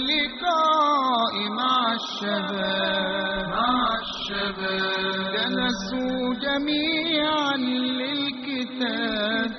اللقاء مع الشباب مع الشباب جلسوا جميعا للكتاب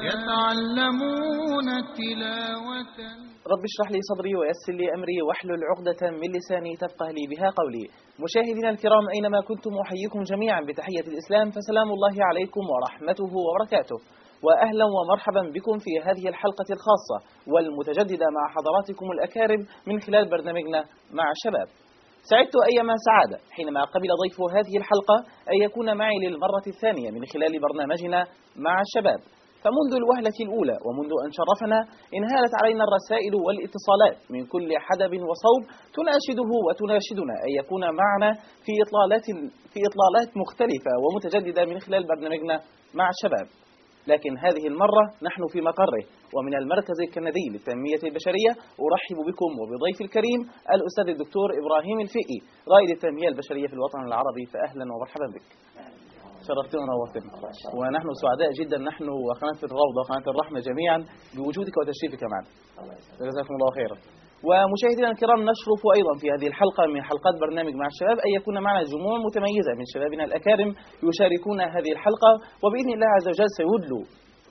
يتعلمون تلاوة رب اشرح لي صدري ويسر لي أمري واحلل عقدة من لساني تفقه لي بها قولي مشاهدينا الكرام أينما كنتم أحييكم جميعا بتحية الإسلام فسلام الله عليكم ورحمته وبركاته وأهلا ومرحبا بكم في هذه الحلقة الخاصة والمتجددة مع حضراتكم الأكارم من خلال برنامجنا مع الشباب سعدت أيما سعادة حينما قبل ضيف هذه الحلقة أن يكون معي للمرة الثانية من خلال برنامجنا مع الشباب فمنذ الوهلة الأولى ومنذ أن شرفنا انهالت علينا الرسائل والاتصالات من كل حدب وصوب تناشده وتناشدنا أن يكون معنا في إطلالات في إطلالات مختلفة ومتجددة من خلال برنامجنا مع الشباب لكن هذه المرة نحن في مقره ومن المركز الكندي للتنمية البشرية أرحب بكم وبضيف الكريم الأستاذ الدكتور إبراهيم الفقي رائد التنمية البشرية في الوطن العربي فأهلا ومرحبا بك شرفتنا ونورتنا ونحن سعداء جدا نحن وقناة الروضة وقناة الرحمة جميعا بوجودك وتشريفك معنا جزاكم الله خيرا ومشاهدينا الكرام نشرف ايضا في هذه الحلقه من حلقات برنامج مع الشباب ان يكون معنا جموع متميزه من شبابنا الاكارم يشاركون هذه الحلقه وباذن الله عز وجل سيدلوا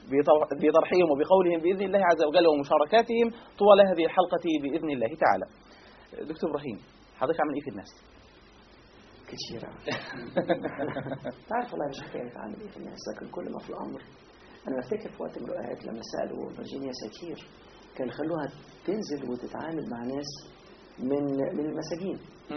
بطرحهم وبقولهم باذن الله عز وجل ومشاركاتهم طوال هذه الحلقه باذن الله تعالى. دكتور ابراهيم حضرتك عامل ايه في الناس؟ كثيرة تعرف والله مش حكاية عامل ايه في الناس لكن كل ما في الأمر أنا بفتكر في وقت من الأوقات لما سألوا فيرجينيا ساتير كان يخلوها تنزل وتتعامل مع ناس من من المساجين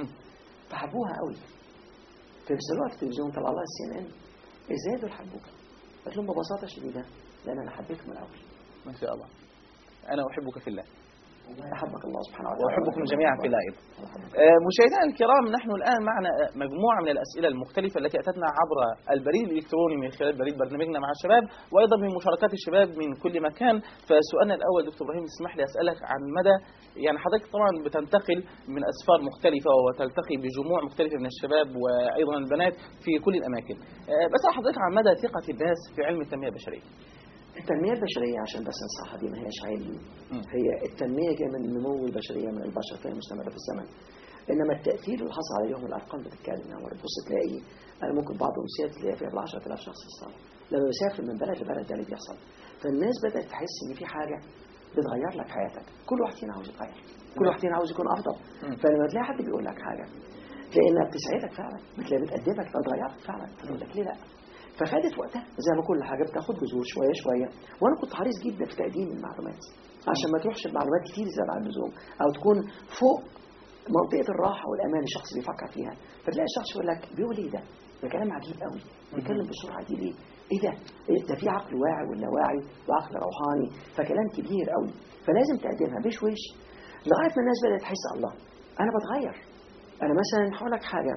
فحبوها قوي فبيرسلوها في التلفزيون طلع لها السي ان ان ازاي دول حبوك؟ قالت لهم ببساطة شديدة لأن أنا حبيتك من الأول ما شاء الله. انا احبك في الله. أحبك الله سبحانه وتعالى واحبكم جميعا في الله ايضا. آه، مشاهدينا الكرام نحن الان معنا مجموعه من الاسئله المختلفه التي اتتنا عبر البريد الالكتروني من خلال بريد برنامجنا مع الشباب وايضا من مشاركات الشباب من كل مكان فسؤالنا الاول دكتور ابراهيم اسمح لي اسالك عن مدى يعني حضرتك طبعا بتنتقل من اسفار مختلفه وتلتقي بجموع مختلفه من الشباب وايضا البنات في كل الاماكن. آه، بسال حضرتك عن مدى ثقه الناس في علم التنميه البشريه. التنمية البشرية عشان بس نصحها دي ما هيش علم هي التنمية جاية من نمو البشرية من البشر فهي مستمرة في الزمن إنما التأثير اللي حصل عليهم الأرقام بتتكلم يعني تبص تلاقي أنا ممكن بعض الأمسيات تلاقي فيها 10000 شخص في الصالة لما بيسافر من بلد لبلد ده اللي بيحصل فالناس بدأت تحس إن في حاجة بتغير لك حياتك كل واحد فينا عاوز يتغير كل واحد فينا عاوز يكون أفضل فلما تلاقي حد بيقول لك حاجة تلاقي إنها بتسعدك فعلا بتلاقي بتقدمك فتغيرك فعلا فتقول لك ليه لأ فخدت وقتها زي ما كل حاجة بتاخد جذور شوية شوية وأنا كنت حريص جدا في تقديم المعلومات عشان ما تروحش بمعلومات كتير زيادة عن اللزوم أو تكون فوق منطقة الراحة والأمان الشخص بيفكر فيها فتلاقي الشخص يقول لك بيقول إيه ده؟ ده كلام عجيب قوي بيتكلم بسرعة دي ليه؟ إيه ده؟ إيه ده في عقل واعي ولا واعي وعقل روحاني فكلام كبير قوي فلازم تقدمها بشويش لغاية ما الناس بدأت تحس الله أنا بتغير أنا مثلا هقول لك حاجة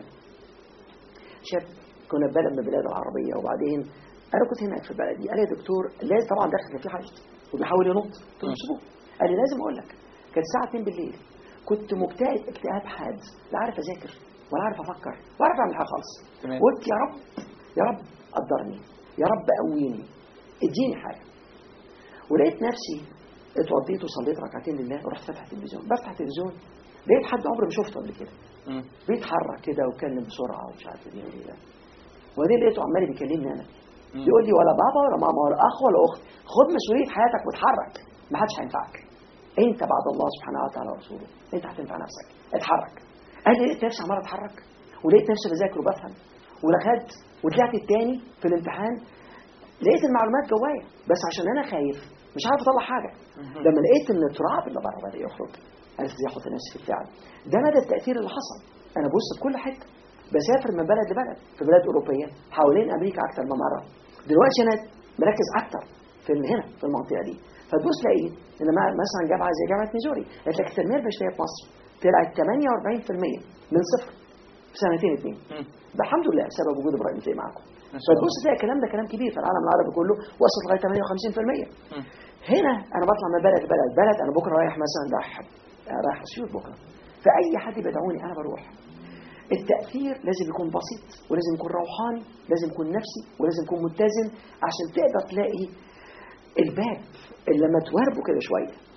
شاب كنا في بلد من البلاد العربية وبعدين أنا كنت هناك في البلد دي قال لي يا دكتور لازم طبعا داخل كان في حاجة وبيحاول ينط قلت له سيبوه قال لي لازم أقول لك كانت الساعة 2 بالليل كنت مكتئب اكتئاب حاد لا عارف أذاكر ولا عارف أفكر ولا عارف أعمل حاجة خالص تمام. قلت يا رب يا رب قدرني يا رب قويني اديني حاجة ولقيت نفسي اتوضيت وصليت ركعتين لله ورحت فاتح التلفزيون بفتح التلفزيون لقيت حد عمري ما شفته قبل كده مم. بيتحرك كده ويتكلم بسرعه ومش عارف ايه ايه ده وبعدين لقيته عمال بيكلمني انا مم. يقول لي ولا بابا ولا ماما ولا اخ ولا اخت خد مسؤوليه حياتك واتحرك ما حدش هينفعك انت بعد الله سبحانه وتعالى ورسوله انت هتنفع نفسك اتحرك قال لي لقيت نفسي عمال اتحرك ولقيت نفسي بذاكر وبفهم ولخدت وطلعت التاني في الامتحان لقيت المعلومات جوايا بس عشان انا خايف مش عارف اطلع حاجه لما لقيت ان التراب اللي بره بدا يخرج عرفت ازاي احط نفسي في الفعل ده مدى التاثير اللي حصل انا بص في كل حته بسافر من بلد لبلد في بلاد اوروبيه حوالين امريكا اكتر من مره دلوقتي انا مركز اكتر في ال- هنا في المنطقه دي فتبص تلاقي ان مع- مثلا جامعه زي جامعه ميزوري قالت لك التنميه البشريه في مصر طلعت 48% من صفر في سنتين اتنين مم. ده الحمد لله بسبب وجود ابراهيم تلاقي معاكم ما شاء الله. فتبص تلاقي الكلام ده كلام كبير في العالم العربي كله وصل لغايه 58% مم. هنا انا بطلع من بلد لبلد بلد انا بكره رايح مثلا رايح رايح اسيوط بكره فاي حد بيدعوني انا بروح التأثير لازم يكون بسيط ولازم يكون روحاني لازم يكون نفسي ولازم يكون متزن عشان تقدر تلاقي الباب اللي لما تواربه كده شوية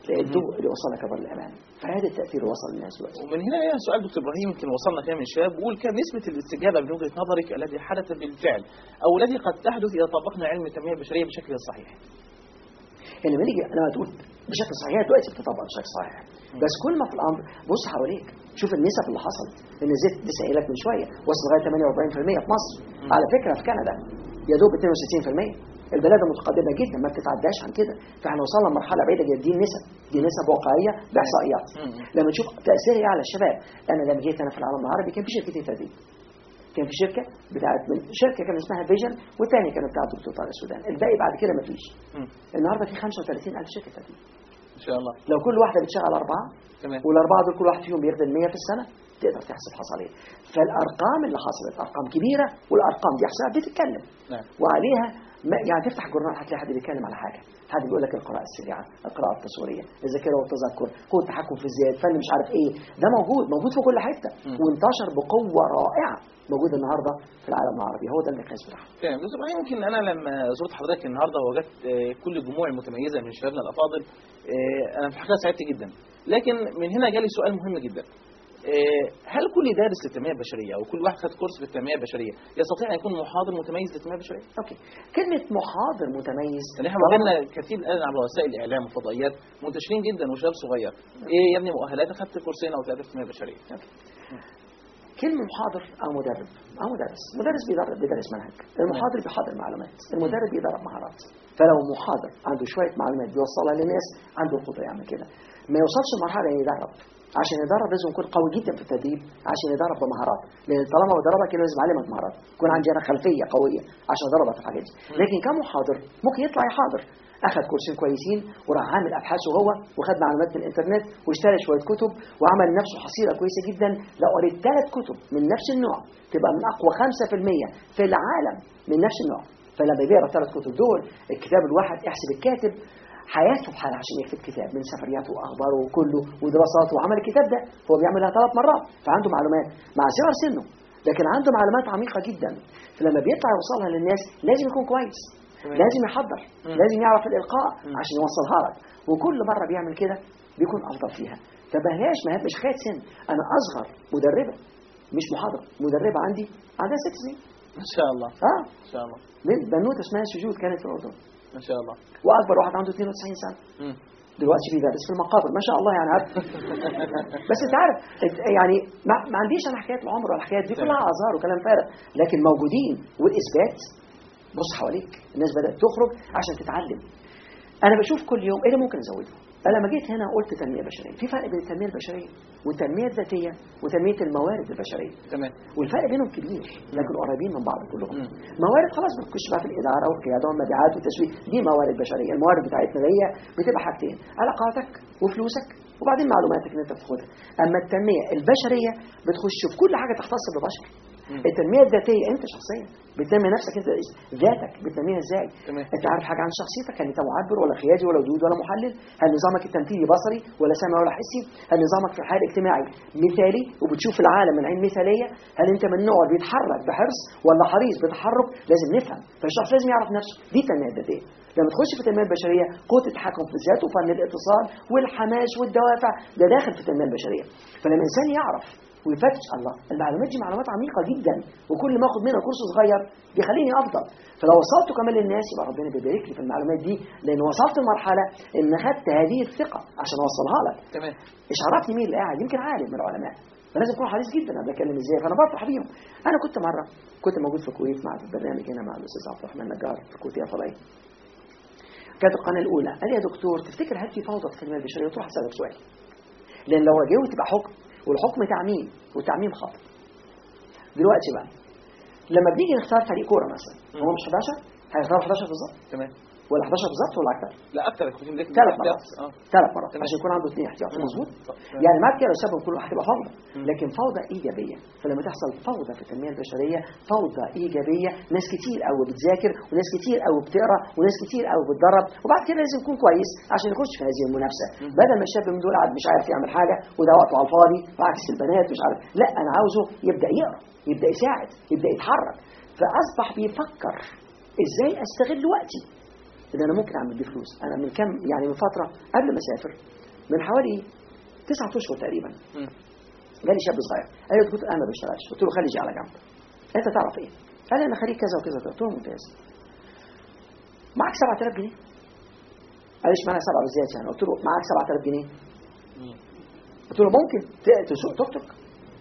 الضوء اللي وصلك بر الامان فهذا التاثير اللي وصل للناس دلوقتي ومن هنا لنا سؤال دكتور ابراهيم يمكن وصلنا فيها من شباب بيقول كم نسبه الاستجابه من وجهه نظرك الذي حدث بالفعل او الذي قد تحدث اذا طبقنا علم التنميه البشريه بشكل صحيح؟ يعني لما نيجي لما تقول بشكل صحيح دلوقتي بتطبق بشكل صحيح بس كل ما في الامر بص حواليك شوف النسب اللي حصلت ان الزيت لسه قايل لك من شويه وصل لغايه 48% في مصر على فكره في كندا يا دوب 62% البلاد المتقدمه جدا ما بتتعداش عن كده فاحنا وصلنا لمرحله بعيده جدا دي نسب دي نسب واقعيه باحصائيات مم. لما نشوف تاثيرها ايه على الشباب انا لما جيت انا في العالم العربي كان في شركتين تدريب كان في شركه بتاعت من شركه كان اسمها فيجن والثانيه كانت بتاعت الدكتور طارق السودان الباقي بعد كده ما فيش مم. النهارده في 35000 شركه تدريب ان شاء الله لو كل واحده بتشغل اربعه تمام والاربعه دول كل واحد فيهم بيخدم 100 في السنه تقدر تحسب حصل ايه فالارقام اللي حصلت ارقام كبيره والارقام دي احصائيات بتتكلم نعم وعليها ما يعني تفتح الجورنال هتلاقي حد بيتكلم على حاجه حد بيقول لك القراءه السريعه القراءه التصويريه الذاكره والتذكر قوه التحكم في الذات فن مش عارف ايه ده موجود موجود في كل حته مم. وانتشر بقوه رائعه موجود النهارده في العالم العربي هو ده المقياس بتاعه تمام دكتور ابراهيم يمكن انا لما زرت حضرتك النهارده ووجدت آه، كل الجموع المتميزه من شبابنا الافاضل آه، انا في الحقيقه سعدت جدا لكن من هنا جالي سؤال مهم جدا آه، هل كل دارس للتنميه البشريه او كل واحد خد كورس في التنميه البشريه يستطيع ان يكون محاضر متميز للتنميه البشريه؟ اوكي كلمه محاضر متميز يعني احنا وجدنا كثير الان على وسائل الاعلام والفضائيات منتشرين جدا وشباب صغير ايه يا ابني مؤهلات اخدت كورسين او ثلاثه في التنميه البشريه كلمة محاضر أو مدرب أو مدرس مدرس بيدرب بيدرس منهج المحاضر بيحضر معلومات المدرب بيدرب مهارات فلو محاضر عنده شوية معلومات بيوصلها للناس عنده القدرة يعمل كده ما يوصلش لمرحلة إنه يدرب عشان يدرب لازم يكون قوي جدا في التدريب عشان يدرب بمهارات لان طالما بدربك كده لازم اعلمك مهارات يكون عندي انا خلفيه قويه عشان ادربك في الحاجات دي لكن كمحاضر ممكن يطلع يحاضر اخذ كورسين كويسين وراح عامل ابحاثه هو وخد معلومات من الانترنت واشترى شويه كتب وعمل لنفسه حصيله كويسه جدا لو قريت ثلاث كتب من نفس النوع تبقى من اقوى 5% في العالم من نفس النوع فلما بيقرا الثلاث كتب دول الكتاب الواحد احسب الكاتب حياته بحالها عشان يكتب كتاب من سفرياته واخباره وكله ودراساته وعمل الكتاب ده هو بيعملها ثلاث مرات فعنده معلومات مع صغر سنه لكن عنده معلومات عميقه جدا فلما بيطلع يوصلها للناس لازم يكون كويس تمام. لازم يحضر مم. لازم يعرف الالقاء مم. عشان يوصلها لك وكل مره بيعمل كده بيكون افضل فيها فما هياش ما هي مش حكايه سن انا اصغر مدربه مش محاضره مدربه عندي عندها ست سنين ما شاء الله اه ما شاء الله بنت بنوته اسمها سجود كانت في الاردن ما شاء الله واكبر واحد عنده 92 سنه مم. دلوقتي بيدرس في المقابر ما شاء الله يعني عارف بس انت عارف انت- يعني ما, ما عنديش انا حكايات العمر ولا حكايات دي كلها اعذار وكلام فارغ لكن موجودين والاثبات بص حواليك الناس بدات تخرج عشان تتعلم انا بشوف كل يوم ايه اللي ممكن ازوده انا لما جيت هنا قلت تنميه بشريه في فرق بين التنميه البشريه والتنميه الذاتيه وتنميه الموارد البشريه تمام والفرق بينهم كبير لكن قريبين من بعض كلهم مم. موارد خلاص بتخش بقى في الاداره والقياده والمبيعات والتسويق دي موارد بشريه الموارد بتاعتنا اللي هي بتبقى حاجتين علاقاتك وفلوسك وبعدين معلوماتك اللي انت بتاخدها اما التنميه البشريه بتخش في كل حاجه تختص بالبشر مم. التنميه الذاتيه انت شخصيا بتنمي نفسك انت ذاتك بتنميها ازاي تمام. انت عارف حاجه عن شخصيتك هل انت معبر ولا خيادي ولا ودود ولا محلل هل نظامك التمثيلي بصري ولا سامع ولا حسي هل نظامك في الحياه الاجتماعي مثالي وبتشوف العالم من عين مثاليه هل انت من النوع اللي بيتحرك بحرص ولا حريص بتحرك لازم نفهم فالشخص لازم يعرف نفسه دي التنميه الذاتيه لما تخش في التنميه البشريه قوه التحكم في الذات وفن الاتصال والحماس والدوافع ده داخل في التنميه البشريه فلما الانسان يعرف ويفتش الله المعلومات دي معلومات عميقه جدا وكل ما اخد منها كورس صغير بيخليني افضل فلو وصلته كمان للناس يبقى ربنا بيبارك لي في المعلومات دي لان وصلت لمرحله ان خدت هذه الثقه عشان اوصلها لك تمام مش عرفني مين اللي قاعد يمكن عالم من العلماء فلازم اكون حريص جدا قبل اتكلم ازاي فانا بفرح بيهم انا كنت مره كنت موجود في الكويت مع البرنامج هنا مع الاستاذ عبد الرحمن نجار في الكويتيه الفضائيه كانت القناه الاولى قال لي يا دكتور تفتكر هل في فوضى في التنميه البشريه؟ قلت له هسالك سؤال لان لو واجهه تبقى حكم والحكم تعميم والتعميم خطا دلوقتي بقى لما بنيجي نختار فريق كوره مثلا هو مش 11 هيختاروا 11 بالظبط تمام ولا 11 بالظبط ولا اكتر؟ لا اكتر كنت مديك ثلاث مرات اه ثلاث مرات تمام. عشان يكون عنده اثنين احتياطي مم. مظبوط صح. يعني ما كده لو سبب كل واحد هتبقى فوضى مم. لكن فوضى ايجابيه فلما تحصل فوضى في التنميه البشريه فوضى ايجابيه ناس كتير قوي بتذاكر وناس كتير قوي بتقرا وناس كتير قوي بتدرب وبعد كده لازم يكون كويس عشان يخش في هذه المنافسه مم. بدل ما الشاب من دول قاعد مش عارف يعمل حاجه وده وقته على الفاضي وعكس البنات مش عارف لا انا عاوزه يبدا يقرا يبدا يساعد يبدا يتحرك فاصبح بيفكر ازاي استغل وقتي ان انا ممكن اعمل بيه فلوس انا من كام يعني من فتره قبل ما اسافر من حوالي تسعة اشهر تقريبا مم. جالي شاب صغير قال لي قلت انا ما بشتغلش قلت له خلي يجي على جنب انت تعرف ايه قال لي انا خريج كذا وكذا قلت له ممتاز معاك 7000 جنيه قال لي اشمعنى 7 بالذات يعني قلت له معاك 7000 جنيه مم. قلت له ممكن ت- تسوق توك توك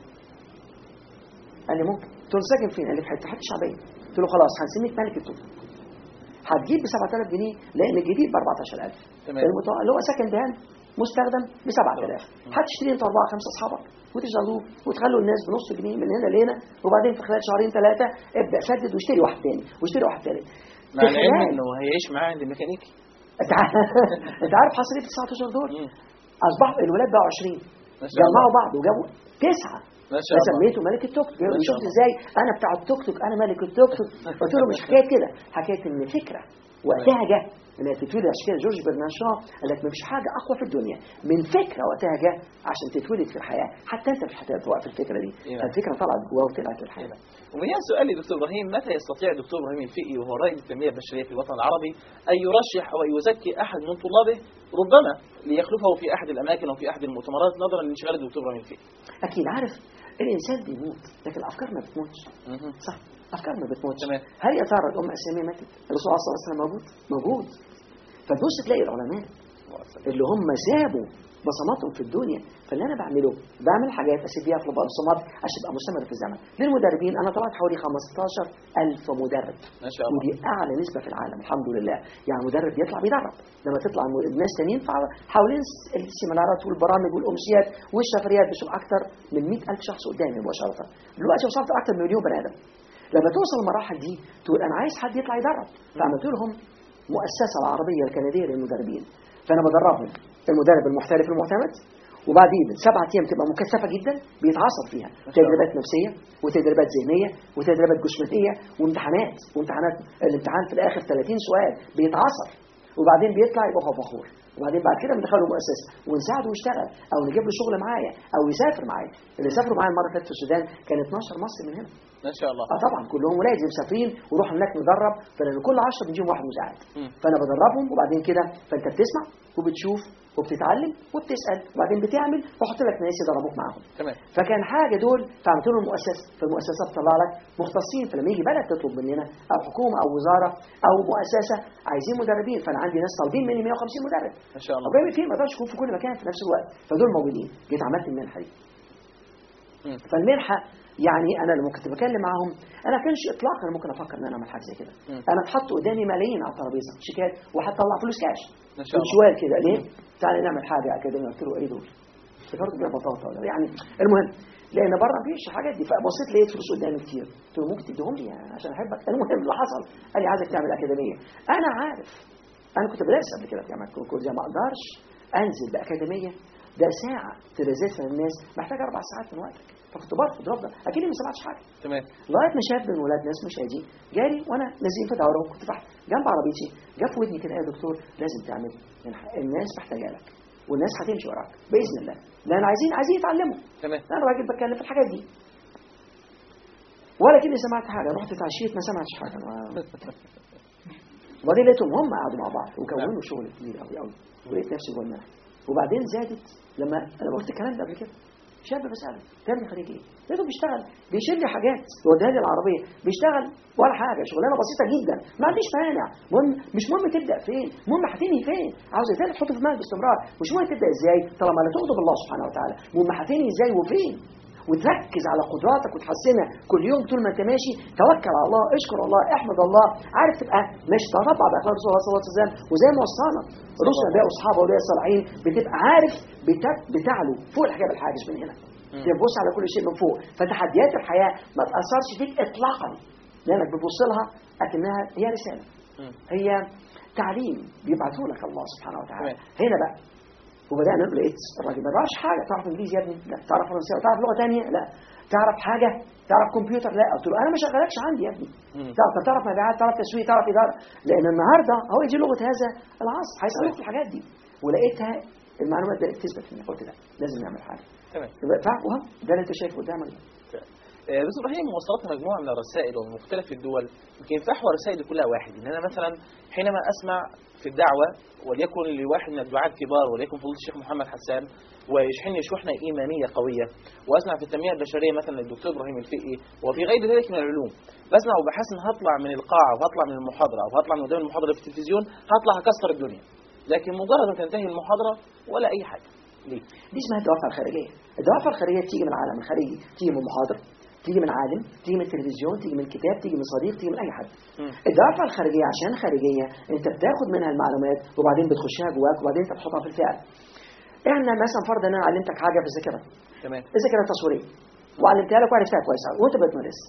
قال لي ممكن قلت له ساكن فين قال لي في حته حته شعبيه قلت له خلاص هنسميك ملك التوك توك هتجيب ب 7000 جنيه لان الجديد ب 14000 تمام. المتوقع اللي هو سكند هاند مستخدم ب 7000 هتشتري انت اربعه خمسه اصحابك وتشغلوه وتخلوا الناس بنص جنيه من هنا لهنا وبعدين في خلال شهرين ثلاثه ابدا سدد واشتري واحد تاني واشتري واحد ثالث مع العلم انه هيعيش معاه عند الميكانيكي انت عارف انت عارف حصل ايه في 19 دول مم. اصبح الولاد بقوا 20 ما شاء الله جمعوا بعض وجابوا تسعه ما شاء الله فسميته ملك التوك توك ما شاء شفت الله. ازاي انا بتاع التوك توك انا ملك التوك توك قلت له مش حكايه كده حكايه ان فكره وقتها جه انها تتولد عشان كده جورج برنارد شو قال لك مفيش حاجه اقوى في الدنيا من فكره وقتها جه عشان تتولد في الحياه حتى انت مش هتوقف الفكره دي إيه. الفكره طلعت جواه وطلعت الحياه ومن هنا سؤالي دكتور ابراهيم متى يستطيع الدكتور ابراهيم الفقي وهو رائد التنميه البشريه في الوطن العربي ان يرشح او أن يزكي احد من طلابه ربما ليخلفه في احد الاماكن او في احد المؤتمرات نظرا لانشغال الدكتور ابراهيم الفقي اكيد عارف الانسان بيموت لكن الافكار ما بتموتش مهم. صح افكار ما بتموتش تمام. هل يا ترى الامه الاسلاميه ماتت الرسول صلى الله عليه وسلم موجود موجود فتبص تلاقي العلماء اللي هم سابوا بصماتهم في الدنيا فاللي انا بعمله بعمل حاجات اسيب بيها في بصمات عشان ابقى مستمر في الزمن للمدربين انا طلعت حوالي 15000 مدرب ما شاء الله ودي اعلى نسبه في العالم الحمد لله يعني مدرب بيطلع بيدرب لما تطلع الم- الناس تانيين فع- حوالين الس- السيمينارات والبرامج والامسيات والسفريات بيشوف اكثر من 100000 شخص قدامي مباشره دلوقتي وصلت اكثر من مليون بني ادم لما توصل المراحل دي تقول انا عايز حد يطلع يدرب فعملت لهم مؤسسه العربيه الكنديه للمدربين فانا بدربهم المدرب المحترف المعتمد وبعدين سبعة ايام تبقى مكثفه جدا بيتعصب فيها شاء الله. تدريبات نفسيه وتدريبات ذهنيه وتدريبات جسمانيه وامتحانات وامتحانات الامتحان في الاخر 30 سؤال بيتعصر وبعدين بيطلع يبقى هو فخور وبعدين بعد كده بندخله مؤسسه ونساعده يشتغل او نجيب له شغل معايا او يسافر معايا اللي سافروا معايا المره اللي فاتت في السودان كان 12 مصري من هنا ما شاء الله اه طبعا كلهم ولاد مسافرين وروح هناك ندرب فلان كل 10 بنجيهم واحد مساعد مم. فانا بدربهم وبعدين كده فانت بتسمع وبتشوف وبتتعلم وبتسال وبعدين بتعمل واحط لك ناس يدربوك معاهم تمام فكان حاجه دول فعملت لهم مؤسسه فالمؤسسه بتطلع لك مختصين فلما يجي بلد تطلب مننا او حكومه او وزاره او مؤسسه عايزين مدربين فانا عندي ناس طالبين مني 150 مدرب ما شاء الله طب بعمل فيه ما اقدرش اكون في كل مكان في نفس الوقت فدول موجودين جيت عملت المنحه دي مم. فالمنحه يعني انا لما كنت بكلم معاهم انا ما كانش اطلاقا ممكن افكر ان انا اعمل حاجه زي كده مم. انا اتحط قدامي ملايين على الترابيزه شيكات وهطلع فلوس كاش ما شاء الله شوال كده ليه؟ تعالى نعمل حاجه اكاديميه قلت له ايه دول؟ افتكرت بيها بطاطا ولا يعني المهم لان بره مفيش الحاجات دي فبصيت لقيت فلوس قدامي كتير قلت له ممكن تديهم لي يعني عشان احبك المهم اللي حصل قال لي عايزك تعمل اكاديميه انا عارف انا كنت بدرس قبل كده في جامعه كونكورديا ما اقدرش انزل باكاديميه ده ساعه تريزيتها للناس محتاج اربع ساعات من وقتك فكنت برفض رفض اكيد ما سمعتش حاجه تمام لغايه ما شاب من ولاد ناس مش هادي جاري وانا نازلين في دوره وكنت تحت جنب عربيتي جه في ودني كده يا دكتور لازم تعمل الح- الناس محتاجه لك والناس هتمشي وراك باذن الله لان عايزين عايزين يتعلموا تمام انا راجل بتكلم في الحاجات دي ولا كني سمعت حاجه رحت اتعشيت ما سمعتش حاجه ما- وبعدين لقيتهم هم قعدوا مع بعض وكونوا شغل كبير قوي قوي ولقيت نفسي جوه المنهج وبعدين زادت لما انا قلت الكلام ده قبل كده شاب بساله تاني خريج ايه؟ لقيته بيشتغل بيشيل لي حاجات يوديها لي العربيه بيشتغل ولا حاجه شغلانه بسيطه جدا ما عنديش مانع المهم مش مهم تبدا فين المهم هتنهي فين عاوز ازاي تحط في دماغك باستمرار مش مهم تبدا ازاي طالما لا تغضب الله سبحانه وتعالى المهم هتنهي ازاي وفين وتركز على قدراتك وتحسنها كل يوم طول ما انت ماشي توكل على الله اشكر الله احمد الله عارف تبقى ماشي تطبع باخلاق رسول الله صلى الله عليه وسلم وزي ما وصانا الرسل الانبياء واصحابه واولياء الصالحين بتبقى عارف بت- بتعلو فوق الحجاب الحاجز من هنا تبص على كل شيء من فوق فتحديات الحياه ما تاثرش فيك اطلاقا لانك بتبص لها اكنها هي رساله مم. هي تعليم بيبعته لك الله سبحانه وتعالى تمام. هنا بقى وبدانا لقيت الراجل ما بيعرفش حاجه تعرف انجليزي يا ابني لا تعرف فرنساوي تعرف لغه ثانيه لا تعرف حاجه تعرف كمبيوتر لا قلت له انا ما شغلكش عندي يا ابني مم. تعرف تعرف مبيعات تعرف تسويق تعرف اداره لان النهارده هو دي لغه هذا العصر هيسالوك في الحاجات دي ولقيتها المعلومات بدات تثبت اني قلت لا لازم نعمل حاجه تمام يبقى تعرف وها ده اللي انت شايفه قدامك ده. آه، بس ابراهيم وصلتنا مجموعه من الرسائل ومن مختلف الدول يمكن فحوى الرسائل كلها واحد ان انا مثلا حينما اسمع في الدعوه وليكن لواحد من الدعاة الكبار وليكن فضيله الشيخ محمد حسان ويشحنني شحنه ايمانيه قويه واسمع في التنميه البشريه مثلا للدكتور ابراهيم الفقي وفي غير ذلك من العلوم بسمع وبحس ان هطلع من القاعه وهطلع من المحاضره او هطلع من قدام المحاضره في التلفزيون هطلع هكسر الدنيا لكن مجرد ما تنتهي المحاضره ولا اي حاجه ليه؟ دي اسمها الدوافع الخارجيه الدوافع الخارجيه بتيجي من العالم الخارجي تيجي من محاضر تيجي من عالم تيجي من التلفزيون تيجي من كتاب تيجي من صديق تيجي من اي حد مم. الدوافع الخارجيه عشان خارجيه انت بتاخد منها المعلومات وبعدين بتخشها جواك وبعدين انت بتحطها في الفعل احنا مثلا فرض ان انا علمتك حاجه في الذاكره تمام الذاكره التصويريه وعلمتها لك وعرفتها كويس أوي، وانت بتمارس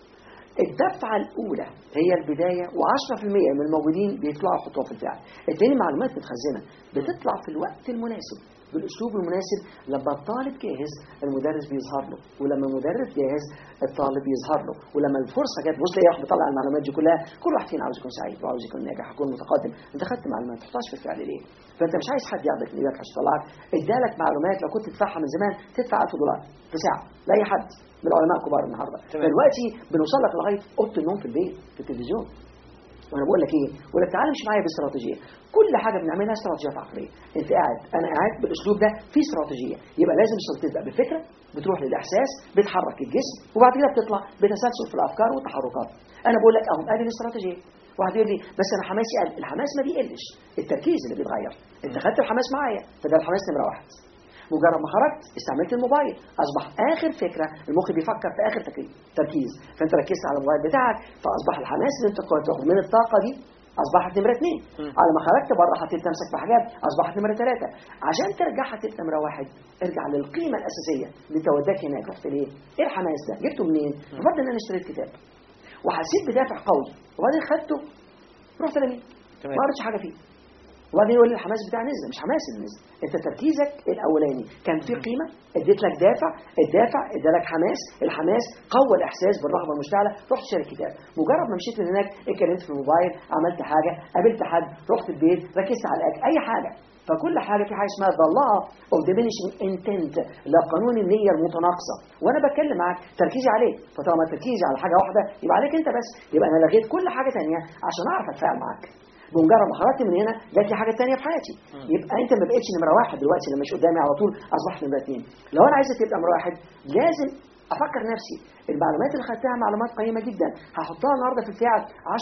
الدفعة الأولى هي البداية و10% من الموجودين بيطلعوا يحطوها في الفعل. التاني معلومات متخزنة بتطلع في الوقت المناسب بالأسلوب المناسب لما الطالب جاهز المدرس بيظهر له ولما المدرس جاهز الطالب يظهر له ولما الفرصة جت بص تلاقي واحد بيطلع المعلومات دي كلها كل واحد فينا عاوز يكون سعيد وعاوز يكون ناجح يكون متقدم انت خدت معلومات ما تحطهاش في الفعل ليه؟ فانت مش عايز حد ياخدك من ايدك عشان يطلعك ادالك معلومات لو كنت تدفعها من زمان تدفع 1000 دولار في ساعة لاي حد من العلماء الكبار النهارده تمام. دلوقتي بنوصل لك لغايه اوضه النوم في البيت في التلفزيون وانا بقول لك ايه بقول لك تعالى امشي معايا باستراتيجيه كل حاجه بنعملها استراتيجيات عقليه انت قاعد انا قاعد بالاسلوب ده في استراتيجيه يبقى لازم تبدا بفكره بتروح للاحساس بتحرك الجسم وبعد كده بتطلع بتسلسل في الافكار والتحركات انا بقول لك اهو ادي الاستراتيجيه واحد يقول لي بس انا حماسي قل الحماس ما بيقلش التركيز اللي بيتغير انت خدت الحماس معايا فده الحماس نمره واحد مجرد ما خرجت استعملت الموبايل اصبح اخر فكره المخ بيفكر في اخر تركيز تركيز فانت ركزت على الموبايل بتاعك فاصبح الحماس اللي انت كنت تاخد من الطاقه دي اصبحت نمره اثنين مم. على ما خرجت بره حطيت نفسك في حاجات اصبحت نمره ثلاثه عشان ترجع حطيت نمره واحد ارجع للقيمه الاساسيه اللي توداك هناك رحت ليه؟ ايه الحماس ده؟ جبته منين؟ بفضل ان انا اشتريت كتاب وحسيت بدافع قوي وبعدين خدته رحت رميه تمام. ما قريتش حاجه فيه وبعدين يقول لي الحماس بتاع نزل مش حماس اللي نزل انت تركيزك الاولاني كان فيه قيمه اديت لك دافع الدافع ادالك حماس الحماس قوى الاحساس بالرغبه المشتعله رحت شاري كتاب مجرد ما مشيت من هناك اتكلمت في الموبايل عملت حاجه قابلت حد رحت البيت ركزت على الاكل اي حاجه فكل حاجه في حاجه اسمها the law of diminishing intent لا قانون النيه المتناقصه وانا بتكلم معاك تركيزي عليك فطالما تركيزي على حاجه واحده يبقى عليك انت بس يبقى انا لغيت كل حاجه تانية عشان اعرف اتفاعل معاك بمجرد ما خرجت من هنا جات لي حاجه ثانيه في حياتي يبقى انت ما بقتش نمره واحد دلوقتي لما مش قدامي على طول اصبحت نمره اثنين لو انا عايزك تبقى نمره واحد لازم افكر نفسي المعلومات اللي خدتها معلومات قيمه جدا هحطها النهارده في الفعل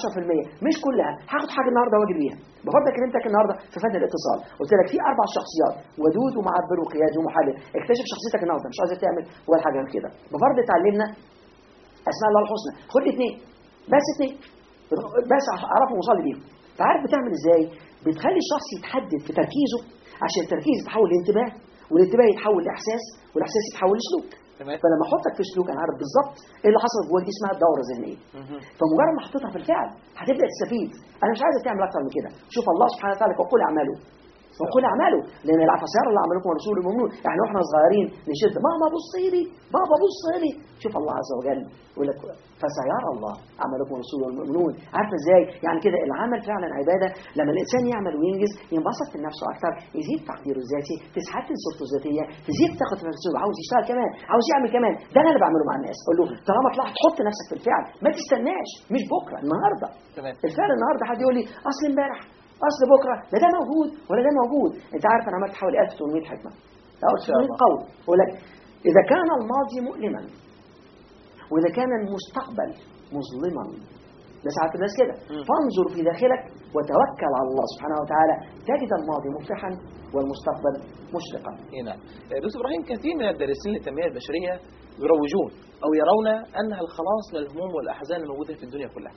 10% مش كلها هاخد حاجه النهارده واجري بيها بفضل كلمتك النهارده في فن الاتصال قلت لك في اربع شخصيات ودود ومعبر وقيادي ومحلل اكتشف شخصيتك النهارده مش عايز تعمل ولا حاجه غير كده بفرض اتعلمنا اسماء الله الحسنى خد لي اثنين بس اثنين بس اعرفهم وصلي بيهم فعارف بتعمل ازاي بتخلي الشخص يتحدد في تركيزه عشان التركيز يتحول لانتباه والانتباه يتحول لاحساس والاحساس يتحول لسلوك تمام فلما احطك في سلوك انا عارف بالظبط ايه اللي حصل جواك دي اسمها الدوره الذهنيه مهم. فمجرد ما حطيتها في الفعل هتبدا تستفيد انا مش عايزك تعمل اكتر من كده شوف الله سبحانه وتعالى وقل اعماله وقل اعماله لان العفو سيرى الله عملكم ورسوله المؤمنون يعني واحنا صغيرين نشد ماما بص لي بابا بص لي شوف الله عز وجل يقول لك فسيرى الله عملكم ورسوله المؤمنون عارفه ازاي يعني كده العمل فعلا عباده لما الانسان يعمل وينجز ينبسط في نفسه اكتر يزيد تقديره الذاتي تتحسن صورته الذاتيه تزيد ثقته في نفسه عاوز يشتغل كمان عاوز يعمل كمان ده اللي انا بعمله مع الناس اقول له طالما طلعت حط نفسك في الفعل ما تستناش مش بكره النهارده تمام الفعل النهارده حد يقول لي اصل امبارح اصل بكره لا ده موجود ولا ده موجود انت عارف انا عملت حوالي 1800 حكمه او شاء 1800 الله. قول يقول لك اذا كان الماضي مؤلما واذا كان المستقبل مظلما ده ساعات الناس كده مم. فانظر في داخلك وتوكل على الله سبحانه وتعالى تجد الماضي مفرحا والمستقبل مشرقا إيه نعم آه، دكتور ابراهيم كثير من الدارسين للتنميه البشريه يروجون او يرون انها الخلاص من الهموم والاحزان الموجوده في الدنيا كلها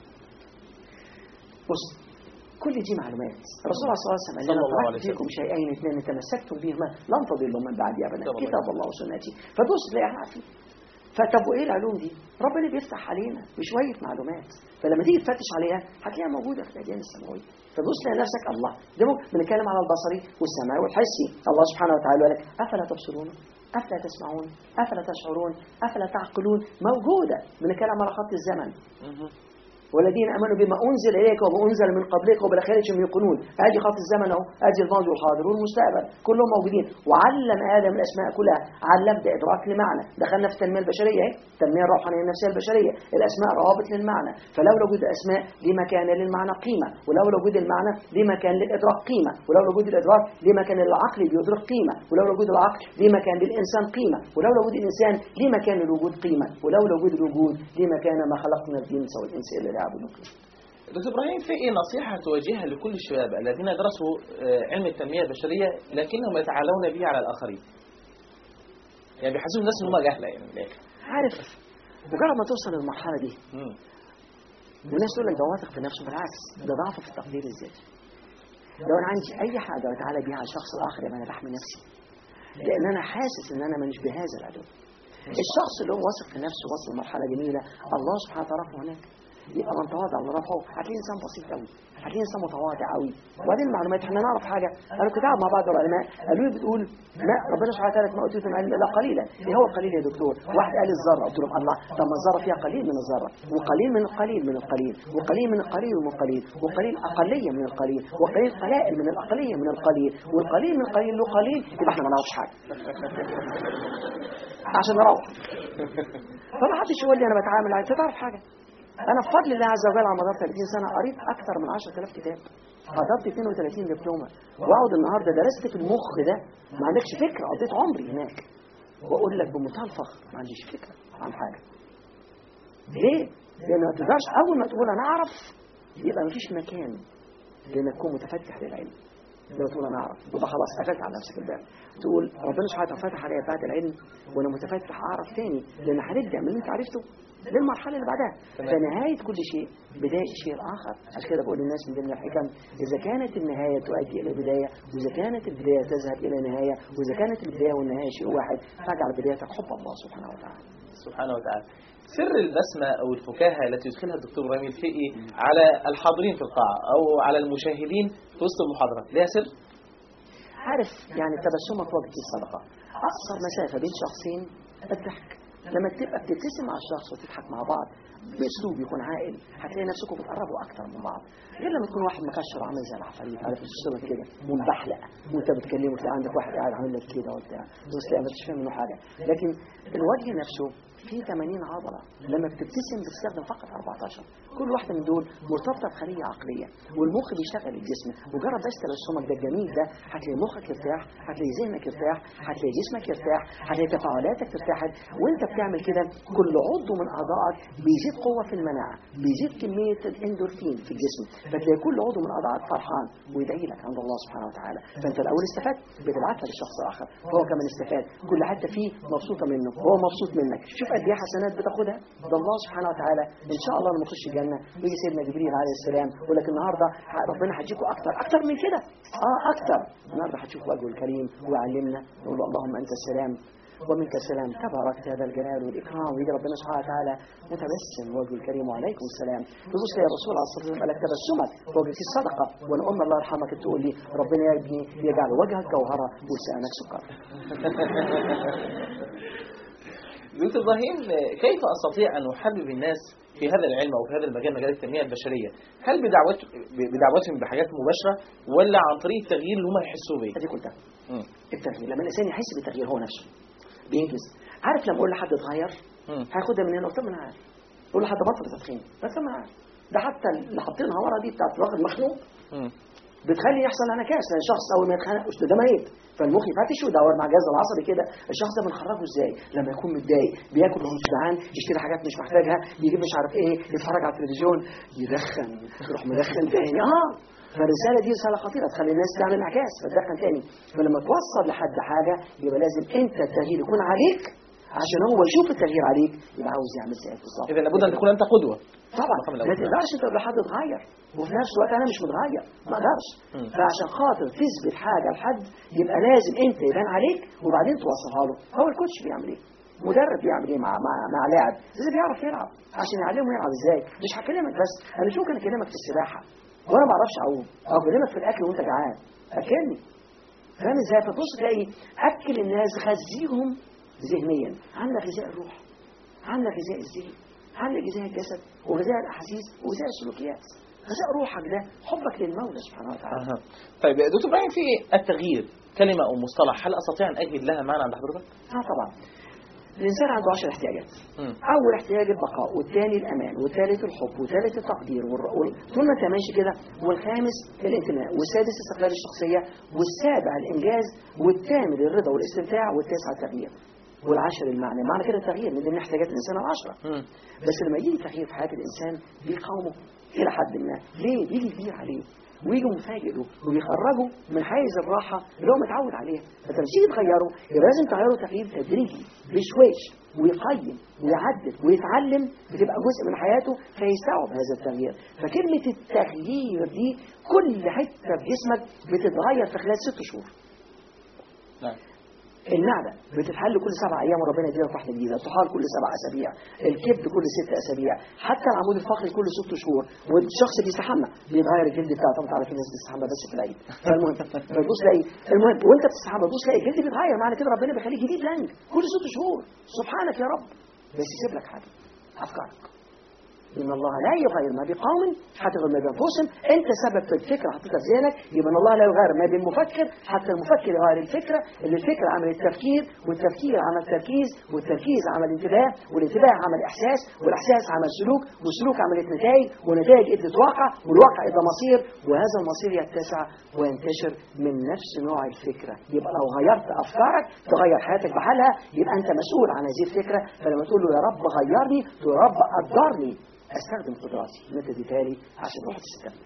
بص كل دي معلومات الرسول صلى الله عليه وسلم صلى قال الله لنا عليه تركت فيكم شيئين اثنين تمسكتم بهما لن تضلوا من بعدي ابدا صلى الله كتاب الله وسنتي فدوس تلاقي احنا عارفين فطب وايه العلوم دي؟ ربنا بيفتح علينا بشويه معلومات فلما تيجي تفتش عليها هتلاقيها موجوده في الاديان السماويه فدوس تلاقي نفسك الله ده ممكن بنتكلم على البصري والسمعي والحسي الله سبحانه وتعالى قال لك افلا تبصرون افلا تسمعون افلا تشعرون افلا تعقلون موجوده بنتكلم على خط الزمن مهم. والذين امنوا بما انزل اليك وما انزل من قبلك وبالاخره هم يوقنون ادي خط الزمن اهو ادي الماضي والحاضر والمستقبل كلهم موجودين وعلم ادم الاسماء كلها علم ده ادراك لمعنى دخلنا في التنميه البشريه اهي التنميه الروحانيه النفسيه البشريه الاسماء روابط للمعنى فلو وجود الاسماء لما كان للمعنى قيمه ولو وجود المعنى لما كان للادراك قيمه ولو وجود الادراك لما كان للعقل بيدرك قيمه ولو وجود العقل لما كان للانسان قيمه ولو وجود الانسان لما كان للوجود قيمه ولو وجود الوجود لما كان ما خلقنا الجنس والانس الا ليعبدون دكتور ابراهيم في ايه نصيحه توجهها لكل الشباب الذين درسوا آه، علم التنميه البشريه لكنهم يتعالون به على الاخرين؟ يعني بيحسسوا الناس ان هم جهله يعني من الآخر. عارف مجرد ما توصل للمرحله دي مم. والناس تقول لك ده واثق في نفسه بالعكس ده ضعف في التقدير الذاتي لو انا عندي اي حاجه اتعالى بيها على الشخص الاخر يبقى انا بحمي نفسي لان انا حاسس ان انا مش بهذا العدو الشخص اللي هو واثق في نفسه وصل لمرحله جميله الله سبحانه وتعالى رفعه هناك يبقى من تواضع ورفعه هتلاقيه انسان بسيط قوي هتلاقيه انسان متواضع قوي وبعدين المعلومات احنا نعرف حاجه انا كنت قاعد مع بعض العلماء قالوا لي بتقول ما ربنا سبحانه وتعالى ما اوتيتم من العلم الا قليلا ايه هو القليل يا دكتور واحد قال الذره قلت لهم الله طب ما الذره فيها قليل من الذره وقليل من القليل من القليل وقليل من القليل من القليل وقليل اقليه من القليل وقليل قلائل من الاقليه من القليل والقليل من القليل له قليل يبقى احنا ما نعرفش حاجه عشان نروح فما حدش يقول لي انا بتعامل انت تعرف حاجه انا بفضل الله عز وجل على مدار 30 سنه قريت اكثر من 10000 كتاب حضرت 32 دبلومه واقعد النهارده درست في المخ ده ما عندكش فكره قضيت عمري هناك واقول لك بمنتهى الفخر ما عنديش فكره عن حاجه ليه؟ لان ما تقدرش اول ما تقول انا اعرف يبقى ما فيش مكان لانك تكون متفتح للعلم لو تقول انا اعرف يبقى خلاص قفلت على نفسك الباب تقول ربنا سبحانه وتعالى فتح عليا بعد العلم وانا متفتح اعرف تاني لان هنبدا من اللي انت عرفته للمرحله اللي بعدها فنهايه كل شيء بدايه الشيء الاخر عشان كده بقول للناس من ضمن الحكم اذا كانت النهايه تؤدي الى البدايه واذا كانت البدايه تذهب الى نهايه واذا كانت البدايه والنهايه شيء واحد فاجعل بدايتك حب الله سبحانه وتعالى سبحانه وتعالى سر البسمة أو الفكاهة التي يدخلها الدكتور إبراهيم الفقي على الحاضرين في القاعة أو على المشاهدين في وسط المحاضرة لها سر؟ عارف يعني تبسمك وقت الصدقه اقصر مسافه بين شخصين الضحك لما تبقى بتبتسم مع الشخص وتضحك مع بعض باسلوب يكون عاقل هتلاقي نفسكم بتقربوا اكتر من بعض غير لما تكون واحد مكشر عامل زي العفاريت عارف الصوره كده منبحلق وانت بتكلمه تلاقي عندك واحد قاعد عامل لك كده وبتاع بس تلاقي ما فاهم منه حاجه لكن الوجه نفسه فيه 80 عضله لما بتبتسم بتستخدم فقط 14 كل واحده من دول مرتبطه بخليه عقليه والمخ بيشتغل الجسم مجرد بس تبسمك ده الجميل ده هتلاقي مخك يرتاح هتلاقي ذهنك يرتاح هتلاقي جسمك يرتاح هتلاقي تفاعلاتك ترتاح وانت بتعمل كده كل عضو من اعضائك بيزيد قوه في المناعه بيزيد كميه الاندورفين في الجسم فتلاقي كل عضو من اعضائك فرحان ويدعي لك عند الله سبحانه وتعالى فانت الاول استفدت بتبعتها للشخص الاخر هو كمان استفاد كل حتى فيه مبسوطه منه هو مبسوط منك شوف قد ايه حسنات بتاخدها ده الله سبحانه وتعالى ان شاء الله لما نخش الجنه يجي سيدنا جبريل عليه السلام يقول لك النهارده ربنا هيديكوا اكتر اكتر من كده اه اكتر النهارده هتشوف وجهه الكريم ويعلمنا نقول له اللهم انت السلام ومنك السلام تباركت هذا الجلال والاكرام ويجي ربنا سبحانه وتعالى متبسم وجهه الكريم وعليكم السلام تبص يا رسول الله صلى الله عليه وسلم قال لك تبسمك وجهك الصدقه وانا ام الله يرحمك تقول لي ربنا يا ابني يجعل وجهك جوهره ولسانك سكر دكتور إبراهيم كيف أستطيع أن أحبب الناس في هذا العلم أو في هذا المجال مجال التنمية البشرية هل بدعوت بدعوتهم بحاجات مباشرة ولا عن طريق التغيير اللي هم يحسوا بيه ادي قلتها مم. التغيير لما الانسان يحس بالتغيير هو نفسه بينجز عارف لما اقول لحد اتغير مم. هياخدها من هنا قلت له ما انا عارف اقول لحد بطل تدخين قلت له ما انا عارف ده حتى اللي حاطينها ورا دي بتاعت الواحد مخنوق مم. بتخلي يحصل انعكاس لان الشخص اول ما يتخانق أصل ده ميت فالمخ يفتش ويدور مع الجهاز العصبي كده الشخص ده بنخرجه ازاي لما يكون متضايق بياكل وهو مش جعان يشتري حاجات مش محتاجها يجيب مش عارف ايه يتفرج على التلفزيون يدخن يروح مدخن تاني اه فالرساله دي رساله خطيره تخلي الناس تعمل انعكاس فتدخن تاني فلما توصل لحد حاجه يبقى لازم انت التغيير يكون عليك عشان هو يشوف التغيير عليك يبقى عاوز يعمل زيك بالظبط إذا لابد أن تكون أنت قدوة طبعا الرقم الأول. ما تقدرش تقول لحد اتغير وفي نفس الوقت انا مش متغير ما اقدرش مم. فعشان خاطر تثبت حاجه لحد يبقى لازم انت يبان عليك وبعدين توصلها له هو الكوتش بيعمل ايه مدرب بيعمل ايه مع مع, مع لاعب لازم يعرف يلعب عشان يعلمه يلعب ازاي مش هكلمك بس انا مش ممكن اكلمك في السباحه وانا ما اعرفش اعوم او اكلمك في الاكل وانت جعان اكلني فاهم ازاي فتبص تلاقي اكل الناس غذيهم ذهنيا عندك غذاء الروح عندك غذاء الذهن عامل غذاء الجسد وغذاء الاحاسيس وغذاء السلوكيات غذاء روحك ده حبك للمولى سبحانه وتعالى أها. طيب دكتور ابراهيم في التغيير كلمه او مصطلح هل استطيع ان اجد لها معنى عند حضرتك؟ اه طبعا الانسان عنده 10 احتياجات مم. اول احتياج البقاء والثاني الامان والثالث الحب والثالث التقدير والر- وال- طول ما انت ماشي كده والخامس الانتماء والسادس استقلال الشخصيه والسابع الانجاز والثامن الرضا والاستمتاع والتاسع التغيير والعاشر المعنى معنى كده التغيير من ضمن احتياجات الانسان العشره مم. بس لما يجي تغيير في حياه الانسان بيقاومه الى حد ما ليه بيجي كبير عليه ويجي مفاجئ له وبيخرجه من حيز الراحه اللي هو متعود عليها فانت لما تيجي تغيره يبقى لازم تغيره تغيير تدريجي بشويش ويقيم ويعدل ويتعلم بتبقى جزء من حياته فيستوعب هذا التغيير فكلمه التغيير دي كل حته في جسمك بتتغير في خلال ست شهور نعم المعدة بتتحل كل سبع أيام وربنا يدينا واحدة جديدة الطحال كل سبع أسابيع الكبد كل ست أسابيع حتى العمود الفقري كل ست شهور والشخص بيستحمى بيتغير الجلد بتاعه طبعا تعرف في ناس بتستحمى بس في العيد فالمهم فتبص تلاقي المهم وأنت بتستحمى تبص تلاقي الجلد بيتغير معنى كده ربنا بيخليه جديد لانج كل ست شهور سبحانك يا رب بس يسيب لك حاجة أفكارك إن الله لا يغير ما بقوم حتى يغير ما بأنفسهم أنت سبب في الفكرة حطيتها في ذهنك يبقى إن الله لا يغير ما بالمفكر حتى المفكر يغير الفكرة اللي الفكرة عمل التفكير والتفكير عمل تركيز والتركيز عمل انتباه والانتباه عمل إحساس والإحساس عمل سلوك والسلوك عملت نتائج والنتائج ادت واقع والواقع ادى مصير وهذا المصير يتسع وينتشر من نفس نوع الفكرة يبقى لو غيرت أفكارك تغير حياتك بحالها يبقى أنت مسؤول عن هذه الفكرة فلما تقول له يا رب غيرني تقول يا رب قدرني استخدم قدراتي اللي انت اديتها لي عشان روح تستخدم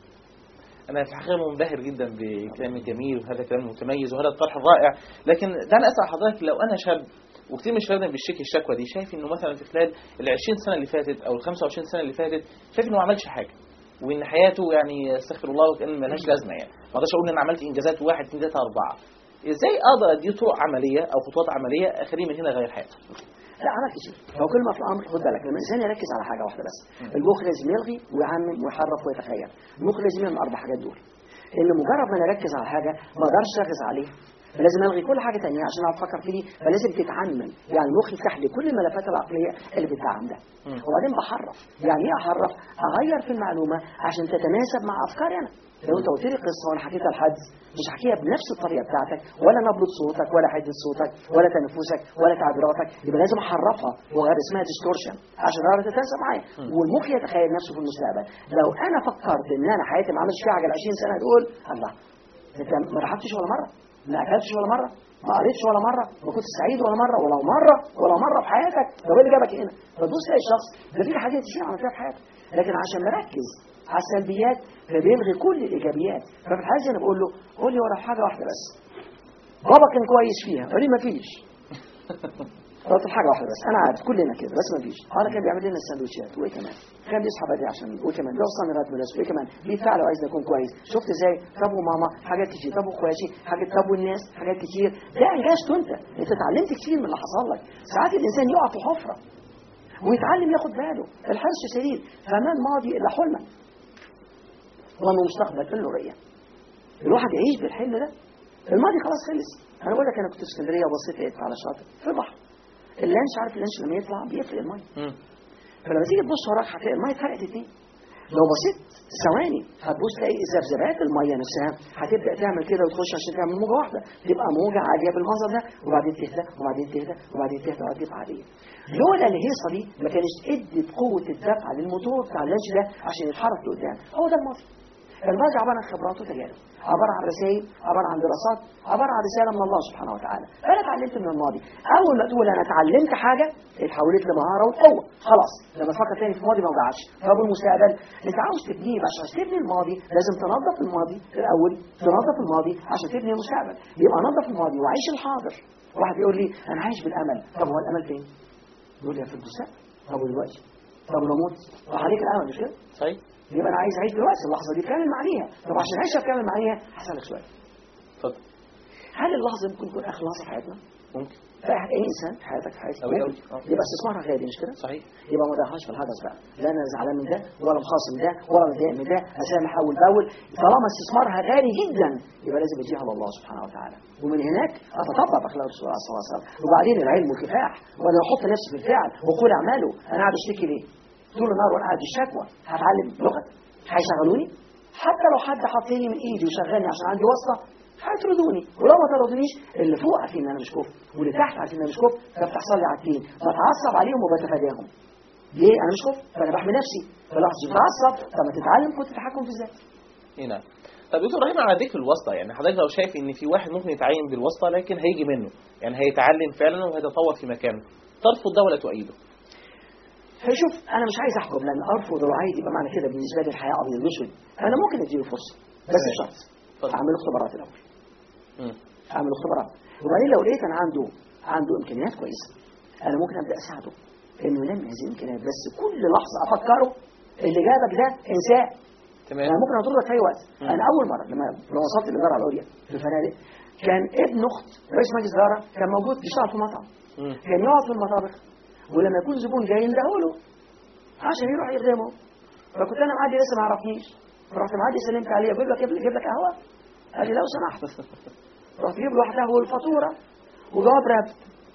أنا في الحقيقة منبهر جدا بكلام الجميل وهذا كلام متميز وهذا الطرح الرائع لكن دعني أسأل حضرتك لو أنا شاب وكتير من الشباب بيشتكي الشكوى دي شايف إنه مثلا في خلال ال 20 سنة اللي فاتت أو ال 25 سنة اللي فاتت شايف إنه ما عملش حاجة وإن حياته يعني استغفر الله وكأن ملهاش لازمة يعني ما أقدرش أقول إن أنا عملت إنجازات واحد اثنين ثلاثة أربعة إزاي أقدر أدي طرق عملية أو خطوات عملية أخليه من هنا غير حياته لا عمل كتير هو كل ما في الامر خد بالك لما الانسان يركز على حاجه واحده بس المخ لازم يلغي ويعمم ويحرف ويتخيل المخ لازم يعمل اربع حاجات دول اللي مجرد ما انا اركز على حاجه ما اقدرش اركز عليها فلازم الغي كل حاجه تانية عشان اعرف افكر في دي فلازم تتعمم يعني المخ يفتح لي كل الملفات العقليه اللي بتدعم ده مم. وبعدين بحرف يعني ايه احرف اغير في المعلومه عشان تتناسب مع افكاري انا لو انت قلت لي قصه وانا حكيتها لحد مش هحكيها بنفس الطريقه بتاعتك ولا نبره صوتك ولا حده صوتك ولا تنفسك ولا تعبيراتك يبقى لازم احرفها وغير اسمها ديستورشن عشان اعرف تتناسب معايا والمخ يتخيل نفسه في المستقبل لو انا فكرت ان انا حياتي ما عملتش فيها حاجه ال 20 سنه دول الله انت ما رحبتش ولا مره ما اكلتش ولا مره ما قريتش ولا مره ما كنتش سعيد ولا مره ولا مره ولا مره في حياتك طب ايه اللي جابك هنا فتبص تلاقي الشخص ده في حاجات كتير عملتها في حياته لكن عشان مركز على السلبيات فبيلغي كل الايجابيات ففي الحاله دي انا بقول له قول لي ورا حاجه واحده بس بابا كان كويس فيها قال لي ما فيش قلت حاجه واحده بس انا عارف كلنا كده بس ما فيش انا كان بيعمل لنا السندوتشات وايه كمان كان بيصحى بدري عشان وايه كمان بيوصلني لغايه المدرسه وايه كمان بيدفع لو عايز اكون كويس شفت ازاي طب وماما حاجات كتير طب واخواتي حاجات طب والناس حاجات كتير ده انجزته انت انت اتعلمت كتير من اللي حصل لك ساعات الانسان يقع في حفره ويتعلم ياخد باله الحرص شديد فما الماضي الا حلما وما مستقبل الا رؤيه الواحد يعيش بالحلم ده الماضي خلاص خلص انا بقول لك انا كنت في اسكندريه وبصيت لقيت على الشاطئ في البحر اللانش عارف اللانش لما يطلع بيفرق الميه مم. فلما تيجي تبص وراك هتلاقي الميه اتفرقت اتنين لو بصيت ثواني هتبص تلاقي ذبذبات الميه نفسها هتبدا تعمل كده وتخش عشان تعمل موجه واحده تبقى موجه عاليه بالمنظر ده وبعدين تهدى وبعدين تهدى وبعدين تهدى وبعدين تبقى عاديه لولا الهيصه دي ما كانش ادت قوه الدفع للموتور بتاع اللانش ده عشان يتحرك لقدام هو ده الماضي الماضي عباره عن خبرات وتجارب عباره عن رسائل عباره عن دراسات عباره عن رساله من الله سبحانه وتعالى فانا اتعلمت من الماضي اول ما تقول انا اتعلمت حاجه اتحولت لمهاره وقوه خلاص لما تفكر تاني في الماضي ما وجعش طب المستقبل انت عاوز تبنيه بس عشان تبني الماضي لازم تنظف الماضي الاول تنظف الماضي عشان تبني المستقبل يبقى نظف الماضي وعيش الحاضر واحد يقول لي انا عايش بالامل طب هو الامل فين؟ يقول لي في المستقبل طب دلوقتي طب لو مت راح عليك الامل مش كده؟ صحيح يبقى انا عايز اعيش دلوقتي اللحظه دي كامل معنيها طب عشان اعيشها بكامل معنيها هسالك سؤال اتفضل هل اللحظه ممكن تكون اخر لحظه في حياتنا؟ ممكن في اي حد اي انسان في حياتك في حياتي أوي ممكن. أوي. آه. يبقى استثمارها غالي مش كده؟ صحيح يبقى ما ضيعهاش في الهجس بقى لا انا زعلان من ده ولا مخاصم ده ولا متضايق من ده اسامح اول باول طالما استثمارها غالي جدا يبقى لازم اديها لله سبحانه وتعالى ومن هناك اتطبق اخلاق الرسول صلى الله عليه وسلم وبعدين العلم والكفاح وانا احط نفسي في الفعل وقول اعمله انا قاعد اشتكي ليه؟ طول النهار وانا قاعد الشكوى هتعلم لغه هيشغلوني حتى لو حد حطني من ايدي وشغلني عشان عندي واسطه هيطردوني ولو ما طردونيش اللي فوق عارفين ان انا مش كفء واللي تحت عارفين ان انا مش كفء فبتحصل لي عادتين بتعصب عليهم وبتفاداهم ليه انا مش كفء فانا بحمي نفسي فلو تتعصب طب ما تتعلم كنت تتحكم في الذات هنا طب دكتور ابراهيم على ذكر الواسطه يعني حضرتك لو شايف ان في واحد ممكن يتعين بالواسطه لكن هيجي منه يعني هيتعلم فعلا وهيتطور في مكانه ترفض ده ولا تؤيده؟ فشوف انا مش عايز احكم لان ارفض الوعيد يبقى معنى كده بالنسبه لي الحياه ابيض واسود انا ممكن اديله فرصه بس تمام. بشرط اتفضل. اعمل اختبارات الاول مم. اعمل اختبارات وبعدين لو لقيت انا عنده عنده امكانيات كويسه انا ممكن ابدا اساعده انه ينمي هذه الامكانيات بس كل لحظه افكره اللي جابك ده انساه تمام انا ممكن اطردك في اي وقت مم. انا اول مره لما لما وصلت الاداره العليا في الفنادق كان ابن اخت رئيس مجلس الاداره كان موجود بيشتغل في مطعم مم. كان يقعد في المطابخ ولما يكون زبون جاي يندهوا له عشان يروح يخدمه فكنت انا معدي لسه ما عرفنيش رحت معدي سلمت عليه بقول له اجيب اجيب لك قهوه قال لي لو سمحت رحت جيب له واحده والفاتوره وجواب رفض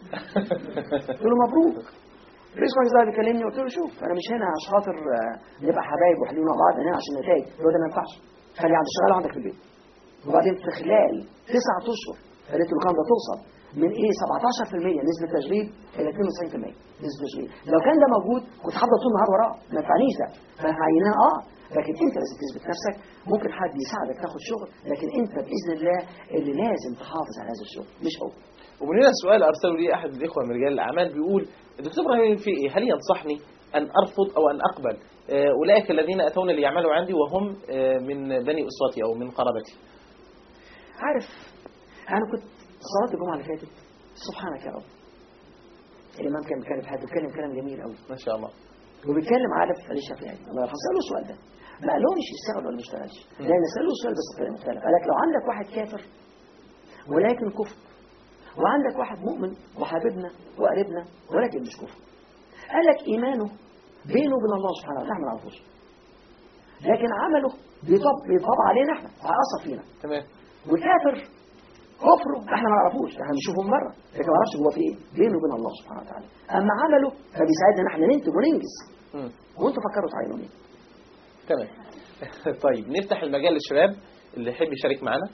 قلت له مبروك رئيس مجلس الاداره بيكلمني قلت له شوف انا مش هنا عشان خاطر آه، نبقى حبايب وحلوين مع بعض انا هنا عشان نتائج هو ده ما ينفعش خلي عند الشغال عندك في البيت وبعدين في خلال تسعة اشهر خليت الرقم ده توصل من ايه 17% نسبه تشغيل الى 92% نسبه تشغيل لو كان ده موجود كنت هفضل طول النهار وراه ما ينفعنيش ده فهعينها اه لكن انت لازم تثبت نفسك ممكن حد يساعدك تاخد شغل لكن انت باذن الله اللي لازم تحافظ على هذا الشغل مش هو ومن هنا السؤال ارسله لي احد الاخوه من رجال الاعمال بيقول دكتور ابراهيم في ايه؟ هل ينصحني ان ارفض او ان اقبل آه، اولئك الذين اتوني ليعملوا عندي وهم آه، من بني اسرتي او من قرابتي؟ عارف انا كنت صلاه الجمعه اللي فاتت سبحانك يا رب الامام كان بيتكلم في حاجه بيتكلم كلام جميل قوي ما شاء الله وبيتكلم عارف علي الشافعي الله يرحمه سأله السؤال ده ما قالهمش يشتغل ولا ما يشتغلش لان سأله السؤال بس بطريقه مختلفه قال لك لو عندك واحد كافر ولكن كفر وعندك واحد مؤمن وحبيبنا وقريبنا ولكن مش كفر قال لك ايمانه بينه وبين الله سبحانه وتعالى احنا ما نعرفوش لكن عمله بيطب بيطبع علينا احنا هيأثر فينا تمام والكافر كفره احنا ما نعرفوش احنا بنشوفه من بره لكن ما نعرفش هو في ايه بينه وبين الله سبحانه وتعالى اما عمله فبيساعدنا ان احنا ننتج وننجز مم. وانتوا فكروا تعينوا مين تمام طيب نفتح المجال للشباب اللي يحب يشارك معنا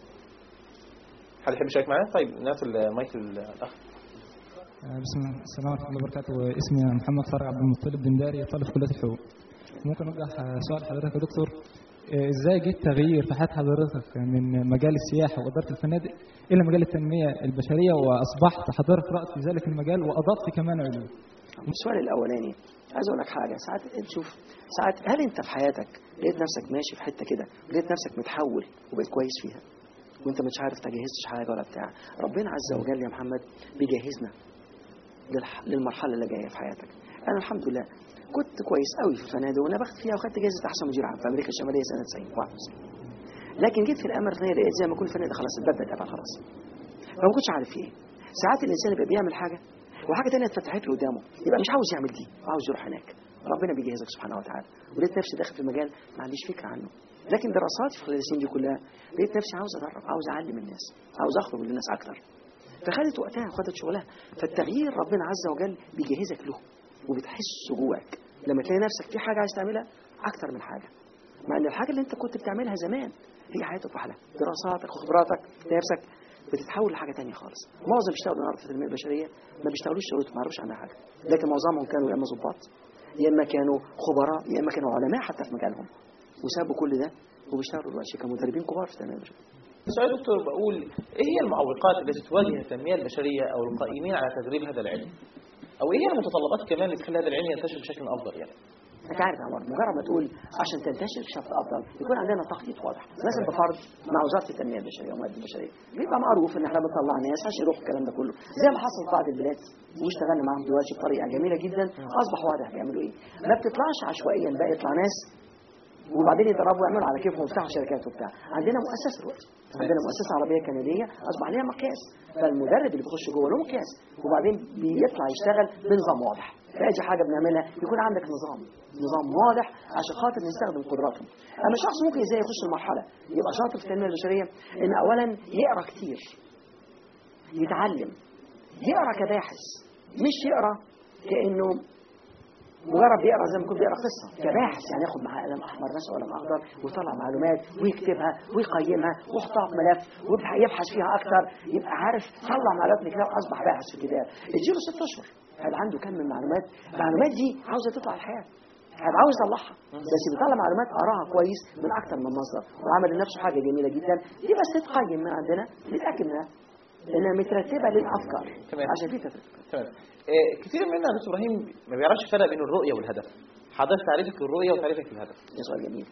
حد يحب يشارك معنا طيب ناخد المايك الاخ بسم الله السلام ورحمة الله وبركاته اسمي محمد فرج عبد المطلب دنداري طالب في كلية الحقوق ممكن أوجه سؤال حضرتك يا دكتور آه، ازاي جه التغيير في حياة حضرتك من مجال السياحة وإدارة الفنادق إلى مجال التنمية البشرية وأصبحت حضرتك رأت في ذلك المجال وأضفت كمان علوم السؤال الاولاني عايز اقول لك حاجه ساعات تشوف ساعات هل انت في حياتك لقيت نفسك ماشي في حته كده ولقيت نفسك متحول وبقيت كويس فيها وانت مش عارف تجهزتش حاجه ولا بتاع ربنا عز وجل يا محمد بيجهزنا للح- للمرحله اللي جايه في حياتك انا الحمد لله كنت كويس قوي في الفنادق وانا باخد فيها وخدت جائزه احسن مدير عام في امريكا الشماليه سنه 90 91 لكن جيت في الامر الثاني لقيت زي ما يكون الفنادق خلاص الباب ده اتقفل خلاص فما كنتش عارف في ايه ساعات الانسان يبقى بيعمل حاجه وحاجه ثانيه اتفتحت له قدامه يبقى مش عاوز يعمل دي عاوز يروح هناك ربنا بيجهزك سبحانه وتعالى ولقيت نفسي داخل في المجال ما عنديش فكره عنه لكن دراساتي في خلال السنين دي كلها لقيت نفسي عاوز ادرب عاوز اعلم الناس عاوز اخرج للناس اكتر فخدت وقتها وخدت شغلها فالتغيير ربنا عز وجل بيجهزك له وبتحسه جواك لما تلاقي نفسك في حاجه عايز تعملها اكتر من حاجه مع ان الحاجه اللي انت كنت بتعملها زمان هي حياتك وحالها دراساتك وخبراتك تلاقي نفسك بتتحول لحاجه تانية خالص معظم بيشتغلوا النهارده في التنميه البشريه ما بيشتغلوش شغلتهم ما يعرفوش عنها حاجه لكن معظمهم كانوا يا اما ضباط يا اما كانوا خبراء يا اما كانوا علماء حتى في مجالهم وسابوا كل ده وبيشتغلوا دلوقتي كمدربين كبار في التنميه البشريه سؤال دكتور بقول ايه هي المعوقات التي تواجه التنميه البشريه او القائمين على تدريب هذا العلم؟ او ايه هي المتطلبات كمان اللي تخلي هذا العلم ينتشر بشكل افضل يعني؟ انت عارف يا عمر مجرد ما تقول عشان تنتشر بشكل افضل يكون عندنا تخطيط واضح مثلا بفرض مع وزاره التنميه البشريه والموارد البشريه بيبقى معروف ان احنا بنطلع ناس عشان يروحوا الكلام ده كله زي ما حصل في بعض البلاد واشتغلنا معاهم دلوقتي بطريقه جميله جدا اصبح واضح بيعملوا ايه ما بتطلعش عشوائيا بقى يطلع ناس وبعدين يضربوا ويعملوا على كيفهم ويفتحوا شركات وبتاع عندنا مؤسسه دلوقتي عندنا مؤسسه عربيه كنديه اصبح ليها مقياس فالمدرب اللي بيخش جوه له مقياس وبعدين بيطلع يشتغل بنظام واضح فاجي حاجه بنعملها يكون عندك نظام نظام واضح عشان خاطر نستخدم قدراتهم اما شخص ممكن ازاي يخش المرحله يبقى شاطر في التنميه البشريه ان اولا يقرا كتير يتعلم يقرا كباحث مش يقرا كانه مجرد بيقرا زي ما يكون بيقرا قصه كباحث يعني ياخد معاه قلم احمر مثلا ولا اخضر ويطلع معلومات ويكتبها ويقيمها ويحطها في ملف ويبحث فيها اكتر يبقى عارف طلع معلومات من كده واصبح باحث في الكتاب اديله ست اشهر هيبقى عنده كم من معلومات المعلومات دي عاوزه تطلع الحياه هيبقى عاوز يطلعها بس بيطلع معلومات قراها كويس من اكتر من مصدر وعمل لنفسه حاجه جميله جدا دي بس تتقيم من عندنا نتاكد منها لانها مترتبه للافكار تمام. عشان في ترتيب تمام آه، كثير منا يا دكتور ابراهيم ما بيعرفش الفرق بين الرؤيه والهدف حضرتك تعريفك للرؤيه وتعريفك للهدف ده سؤال جميل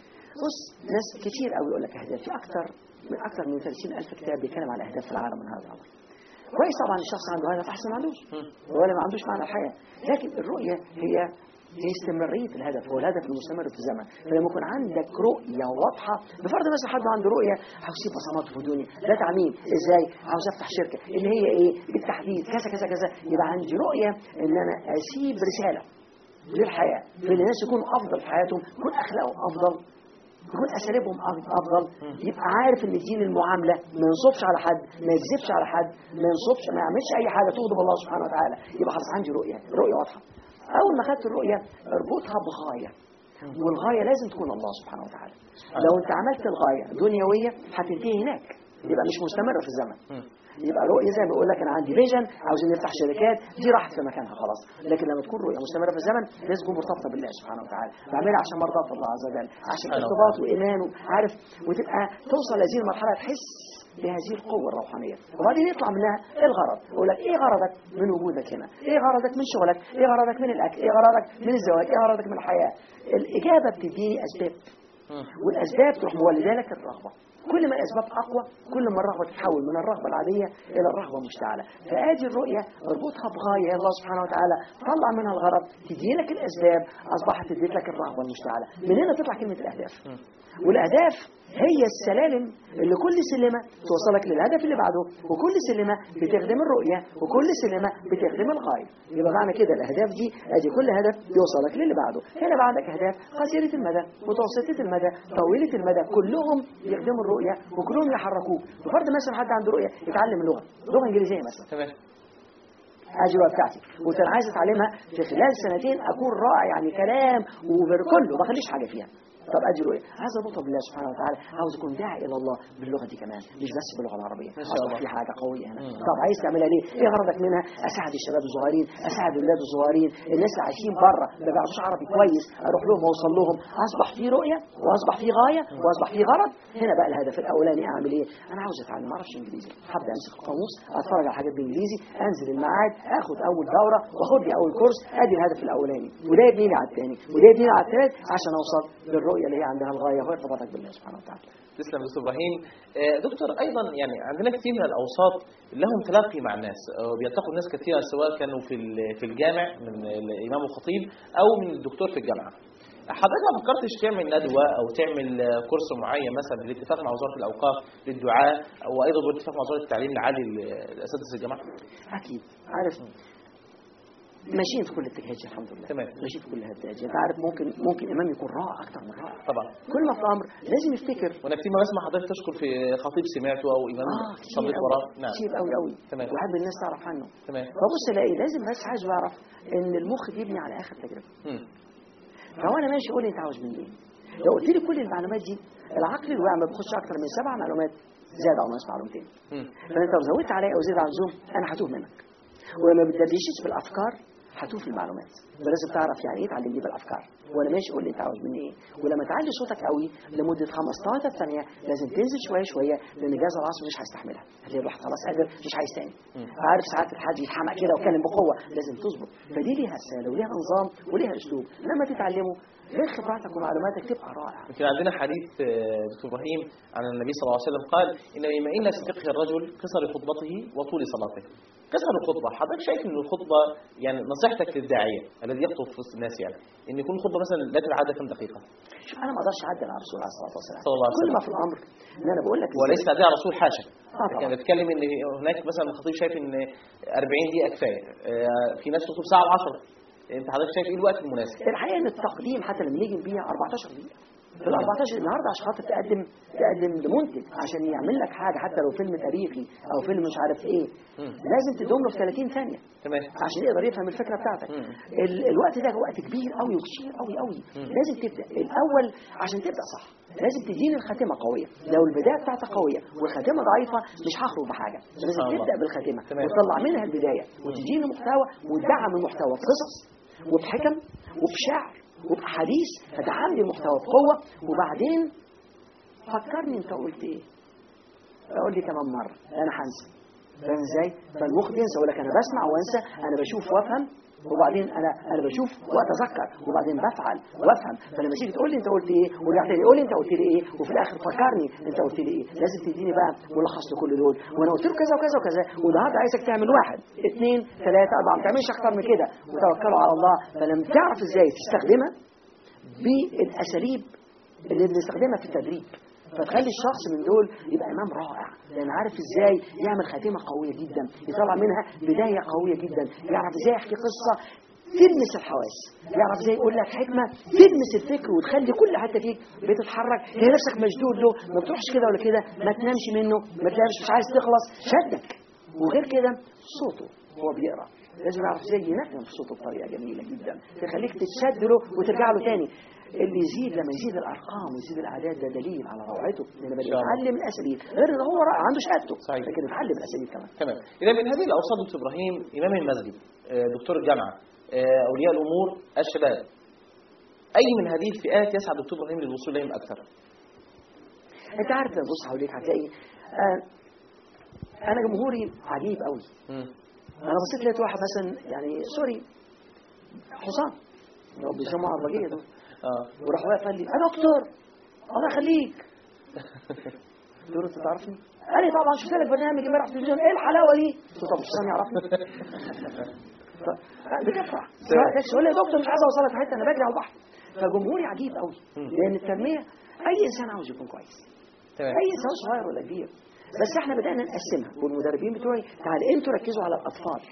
بص ناس كتير قوي يقول لك اهداف في اكتر من اكتر من 30 الف كتاب بيتكلم على اهداف في العالم من هذا الامر كويس طبعا الشخص عنده هدف احسن ما عندوش ولا ما عندوش معنى الحياه لكن الرؤيه هي هي استمرارية الهدف هو الهدف المستمر في الزمن فلما يكون عندك رؤية واضحة بفرض مثلا حد عنده رؤية عاوز يسيب بصماته في الدنيا ده تعميم ازاي عاوز افتح شركة اللي هي ايه بالتحديد كذا كذا كذا يبقى عندي رؤية ان انا اسيب رسالة للحياة في ان الناس يكونوا افضل في حياتهم يكون اخلاقهم افضل يكون اساليبهم أف- افضل يبقى عارف ان دين المعامله ما ينصبش على حد ما يكذبش على حد ما ينصبش ما يعملش اي حاجه تغضب الله سبحانه وتعالى يبقى خلاص عندي رؤيه رؤيه واضحه اول ما خدت الرؤيه اربطها بغايه والغايه لازم تكون الله سبحانه وتعالى لو انت عملت الغايه دنيويه هتنتهي هناك يبقى مش مستمره في الزمن يبقى رؤية زي ما بقول لك انا عندي فيجن عاوزين نفتح شركات دي راحت في مكانها خلاص لكن لما تكون رؤية مستمرة في الزمن لازم تكون مرتبطة بالله سبحانه وتعالى بعملها عشان مرضات الله عز وجل عشان سبحان الله. ارتباط وايمان عارف وتبقى توصل لهذه المرحلة تحس بهذه القوة الروحانية وبعدين يطلع منها ايه الغرض يقول لك ايه غرضك من وجودك هنا ايه غرضك من شغلك ايه غرضك من الاكل ايه غرضك من الزواج ايه غرضك من الحياة الاجابة بتديني اسباب والاسباب تروح مولده لك الرغبه كل ما الاسباب اقوى كل ما الرغبه تتحول من الرغبه العاديه الى الرغبه المشتعله فادي الرؤيه اربطها بغايه الله سبحانه وتعالى طلع منها الغرض تدي لك الاسباب اصبحت تديك لك الرغبه المشتعله من هنا تطلع كلمه الاهداف والاهداف هي السلالم اللي كل سلمه توصلك للهدف اللي بعده وكل سلمه بتخدم الرؤيه وكل سلمه بتخدم الغايه يبقى معنى كده الاهداف دي ادي كل هدف يوصلك للي بعده هنا بعدك اهداف قصيره المدى متوسطه المدى طويله المدى كلهم يخدموا الرؤيه وكلهم يحركوك بفرض مثلا حد عنده رؤيه يتعلم لغه لغه انجليزيه مثلا تمام ادي الرؤيه بتاعتي وكنت انا عايز اتعلمها في خلال سنتين اكون رائع يعني كلام وكله ما اخليش حاجه فيها طب ادي رؤيه عايز اربطها بالله سبحانه وتعالى عاوز اكون داعي الى الله باللغه دي كمان مش بس باللغه العربيه ما شاء الله. اصبح في حاجه قويه هنا طب عايز تعملها ليه ايه غرضك منها اساعد الشباب الصغيرين اساعد الاولاد الصغيرين الناس اللي عايشين بره ما بيعرفوش عربي كويس اروح لهم واوصل لهم اصبح في رؤيه واصبح في غايه واصبح في غرض هنا بقى الهدف الاولاني اعمل ايه انا عاوز اتعلم ما اعرفش انجليزي هبدا امسك القاموس اتفرج على حاجات بالانجليزي انزل الميعاد اخد اول دوره واخد لي اول كورس ادي الهدف الاولاني وده يبنيني على الثاني وده يبنيني على الثالث عشان اوصل للرؤيه اللي هي عندها الغايه وهي ارتباطك بالله سبحانه وتعالى تسلم يا دكتور ابراهيم آه، دكتور ايضا يعني عندنا كثير من الاوساط لهم تلاقي مع الناس آه، بيلتقوا الناس كثيرا سواء كانوا في ال- في الجامع من الامام الخطيب او من الدكتور في الجامعه حضرتك ما فكرتش تعمل ندوه او تعمل آه، كورس معين مثلا بالاتفاق مع وزاره الاوقاف للدعاء وايضا بالاتفاق مع وزاره التعليم العالي لاساتذه الجامعه؟ اكيد عارف ماشيين في كل الاتجاهات دي الحمد لله تمام. ماشيين في كل الاتجاهات دي. انت عارف ممكن ممكن امام يكون رائع اكتر من رائع طبعا كل ما في الامر لازم يفتكر وانا كتير ما بسمع حضرتك تشكر في خطيب سمعته او امام اه كتير صليت قوي وراه نعم كتير قوي قوي تمام. وحب الناس تعرف عنه تمام فبص الاقي لازم بس عايز اعرف ان المخ بيبني على اخر تجربه مم. فهو انا ماشي قول لي انت عاوز مني ايه لو قلت لي كل المعلومات دي العقل الواعي ما بياخدش اكتر من سبع معلومات زاد او ناقص معلومتين مم. فانت لو زودت عليا او زيد عن اللزوم انا هتوه منك ولما بتدردشش في الافكار هتوه في المعلومات فلازم تعرف يعني ايه تعلمني بالافكار وانا ماشي قول لي انت عاوز مني ايه ولما تعلي صوتك قوي لمده 15 ثانيه لازم تنزل شويه شويه لان جهاز العصب مش هيستحملها هتلاقي الواحد خلاص قادر مش عايز تاني عارف ساعات الحد يتحمق كده ويتكلم بقوه لازم تظبط فدي ليها رساله وليها نظام وليها اسلوب لما تتعلمه غير خبراتك ومعلوماتك تبقى رائعه يمكن عندنا حديث آه، دكتور ابراهيم عن النبي صلى الله عليه وسلم قال ان مما ان في فقه الرجل قصر خطبته وطول صلاته. قصر الخطبه حضرتك شايف ان الخطبه يعني نصيحتك نصيحتك للداعيه الذي يخطب في وسط الناس يعني ان يكون خطبه مثلا لا تتعدى كم دقيقه شوف انا ما اقدرش اعدل على الرسول عليه الصلاه والسلام صلى الله عليه كل وسلم. ما في الامر ان انا بقول لك وليس تعديل على الرسول حاشا آه طبعا. لكن بتكلم ان هناك مثلا الخطيب شايف ان 40 دقيقه كفايه آه، في ناس تخطب ساعه و10 انت حضرتك شايف ايه الوقت المناسب الحقيقه ان التقديم حتى لما نيجي نبيع 14 دقيقه في ال 14 النهارده عشان خاطر تقدم تقدم لمنتج عشان يعمل لك حاجه حتى لو فيلم تاريخي او فيلم مش عارف ايه مم. لازم تدوم له في 30 ثانيه تمام عشان يقدر يفهم الفكره بتاعتك مم. ال- الوقت ده وقت كبير قوي وكتير قوي قوي مم. لازم تبدا الاول عشان تبدا صح لازم تديني الخاتمه قويه لو البدايه بتاعتك قويه والخاتمه ضعيفه مش هخرج بحاجه لازم شاء الله. تبدا بالخاتمه تمام. وتطلع منها البدايه وتديني محتوى وتدعم المحتوى بقصص وبحكم وبشعر وبحديث فتدعم لي المحتوى بقوه وبعدين فكرني انت قلت ايه اقول لي كمان مره انا هنسى فاهم ازاي؟ فالمخ بينسى يقول لك انا بسمع وانسى انا بشوف وافهم وبعدين انا انا بشوف واتذكر وبعدين بفعل وافهم فلما تيجي تقول لي انت قلت ايه ورجعت لي قول لي انت قلت لي ايه وفي الاخر فكرني انت قلت لي ايه لازم تديني بقى ملخص لكل دول وانا قلت له كذا وكذا وكذا والنهارده عايزك تعمل واحد اثنين ثلاثه اربعه ما تعملش اكتر من كده وتوكلوا على الله فلما تعرف ازاي تستخدمها بالاساليب اللي بنستخدمها في التدريب فتخلي الشخص من دول يبقى امام رائع لان عارف ازاي يعمل خاتمه قويه جدا يطلع منها بدايه قويه جدا يعرف ازاي يحكي قصه تلمس الحواس يعرف ازاي يقول لك حكمه تلمس الفكر وتخلي كل حته فيك بتتحرك هي نفسك مشدود له ما بتروحش كده ولا كده ما تنامش منه ما تنامش مش عايز تخلص شدك وغير كده صوته هو بيقرا لازم يعرف ازاي ينغم في صوته بطريقه جميله جدا تخليك تتشد له وترجع له تاني اللي يزيد لما يزيد الارقام ويزيد الاعداد ده دليل على روعته لان بقى شاء الله. يتعلم الاساليب غير ان هو رائع عنده شهادته صحيح. لكن يتعلم الاساليب كمان تمام اذا من هذه الاوصاف دكتور ابراهيم امام المسجد آه، دكتور الجامعه آه، اولياء الامور الشباب اي من هذه الفئات يسعى دكتور ابراهيم للوصول اليهم اكثر انت عارف لما تبص حواليك هتلاقي آه انا جمهوري عجيب قوي مم. انا بصيت لقيت واحد مثلا يعني سوري حسام اللي هو بيسموه عربجيه دول اه وراح واقف قال لي يا دكتور الله يخليك قلت له انت تعرفني؟ قال لي طبعا شفت لك برنامج امبارح في التلفزيون ايه الحلاوه دي؟ قلت له طب حسام يعرفني؟ ف- بتفرح يقول لي يا دكتور مش عايز اوصلك في حته انا بجري على البحر فجمهوري عجيب قوي مم. لان التنميه اي انسان عاوز يكون كويس تمام اي انسان صغير ولا كبير بس احنا بدانا نقسمها والمدربين بتوعي تعال انتوا ركزوا على الاطفال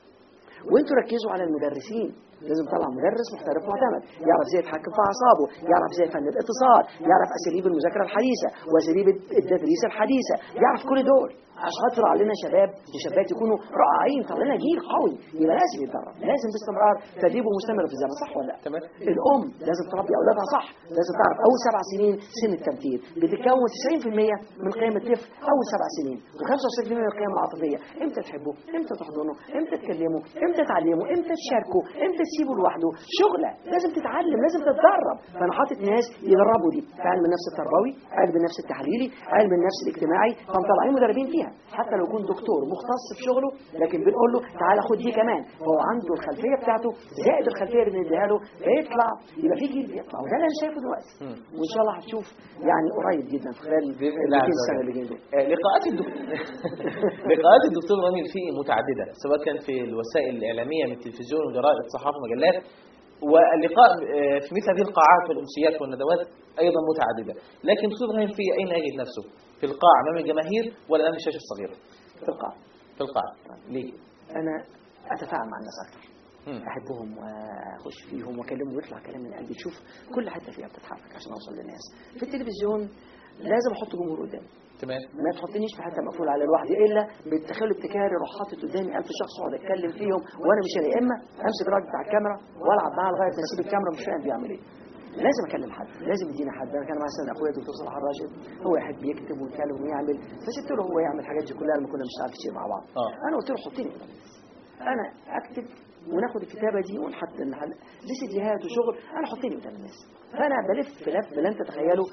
وانتوا ركزوا على المدرسين لازم طبعا مدرس محترف معتمد يعرف ازاي يتحكم في اعصابه يعرف ازاي فن الاتصال يعرف اساليب المذاكره الحديثه واساليب التدريس الحديثه يعرف كل دول عشان يطلع لنا شباب وشابات يكونوا رائعين طلع لنا جيل قوي يبقى لازم يتدرب لازم باستمرار تدريبه مستمر في الزمن صح ولا لا؟ تمام. الام لازم تربي اولادها صح لازم تعرف اول سبع سنين سن التمثيل بتتكون 90% من قيم الطفل اول سبع سنين و95% من القيم العاطفيه امتى تحبه امتى تحضنه امتى تكلمه امتى تعلمه امتى تشاركه امتى تسيبه لوحده شغله لازم تتعلم لازم تتدرب فانا حاطط ناس يدربوا دي في علم النفس التربوي علم النفس التحليلي علم النفس الاجتماعي فمطلعين مدربين فيها حتى لو يكون دكتور مختص في شغله لكن بنقول له تعالى خد دي كمان هو عنده الخلفيه بتاعته زائد الخلفيه اللي بنديها له فيطلع يبقى في جيل بيطلع وده اللي انا شايفه دلوقتي مم. وان شاء الله هتشوف يعني قريب جدا في خلال بإذن الله 200 عز سنه وجل. اللي جايين دول آه، لقاءات الدكتور لقاءات الدكتور ابراهيم الفقي متعدده سواء كان في الوسائل الاعلاميه من التلفزيون وجرائد الصحافه ومجلات واللقاء آه، في مثل هذه القاعات والامسيات والندوات ايضا متعدده لكن الدكتور ابراهيم الفقي اين يجد نفسه في القاع امام الجماهير ولا امام الشاشه الصغيره في القاعه في القاع ليه انا اتفاعل مع الناس اكتر مم. احبهم واخش فيهم واكلمهم ويطلع كلام من قلبي تشوف كل حته فيها بتتحرك عشان اوصل للناس في التلفزيون لازم احط جمهور قدامي تمام ما تحطنيش في حته مقفوله على لوحدي الا بالتخيل الابتكاري اروح حاطط قدامي 1000 شخص واقعد اتكلم فيهم وانا مش انا يا اما امسك الراجل بتاع الكاميرا والعب معاه لغايه ما اسيب الكاميرا مش فاهم بيعمل ايه لازم اكلم حد لازم يدينا حد انا كان مثلا اخويا الدكتور صلاح الراشد هو يحب يكتب ويتكلم ويعمل فسبت له هو يعمل الحاجات دي كلها لما كنا بنشتغل كتير مع بعض آه. انا قلت له حطني قدام الناس. انا اكتب وناخد الكتابه دي ونحط الحل- دي سيديهات وشغل انا حطني قدام الناس فانا بلف لف لن تتخيلوا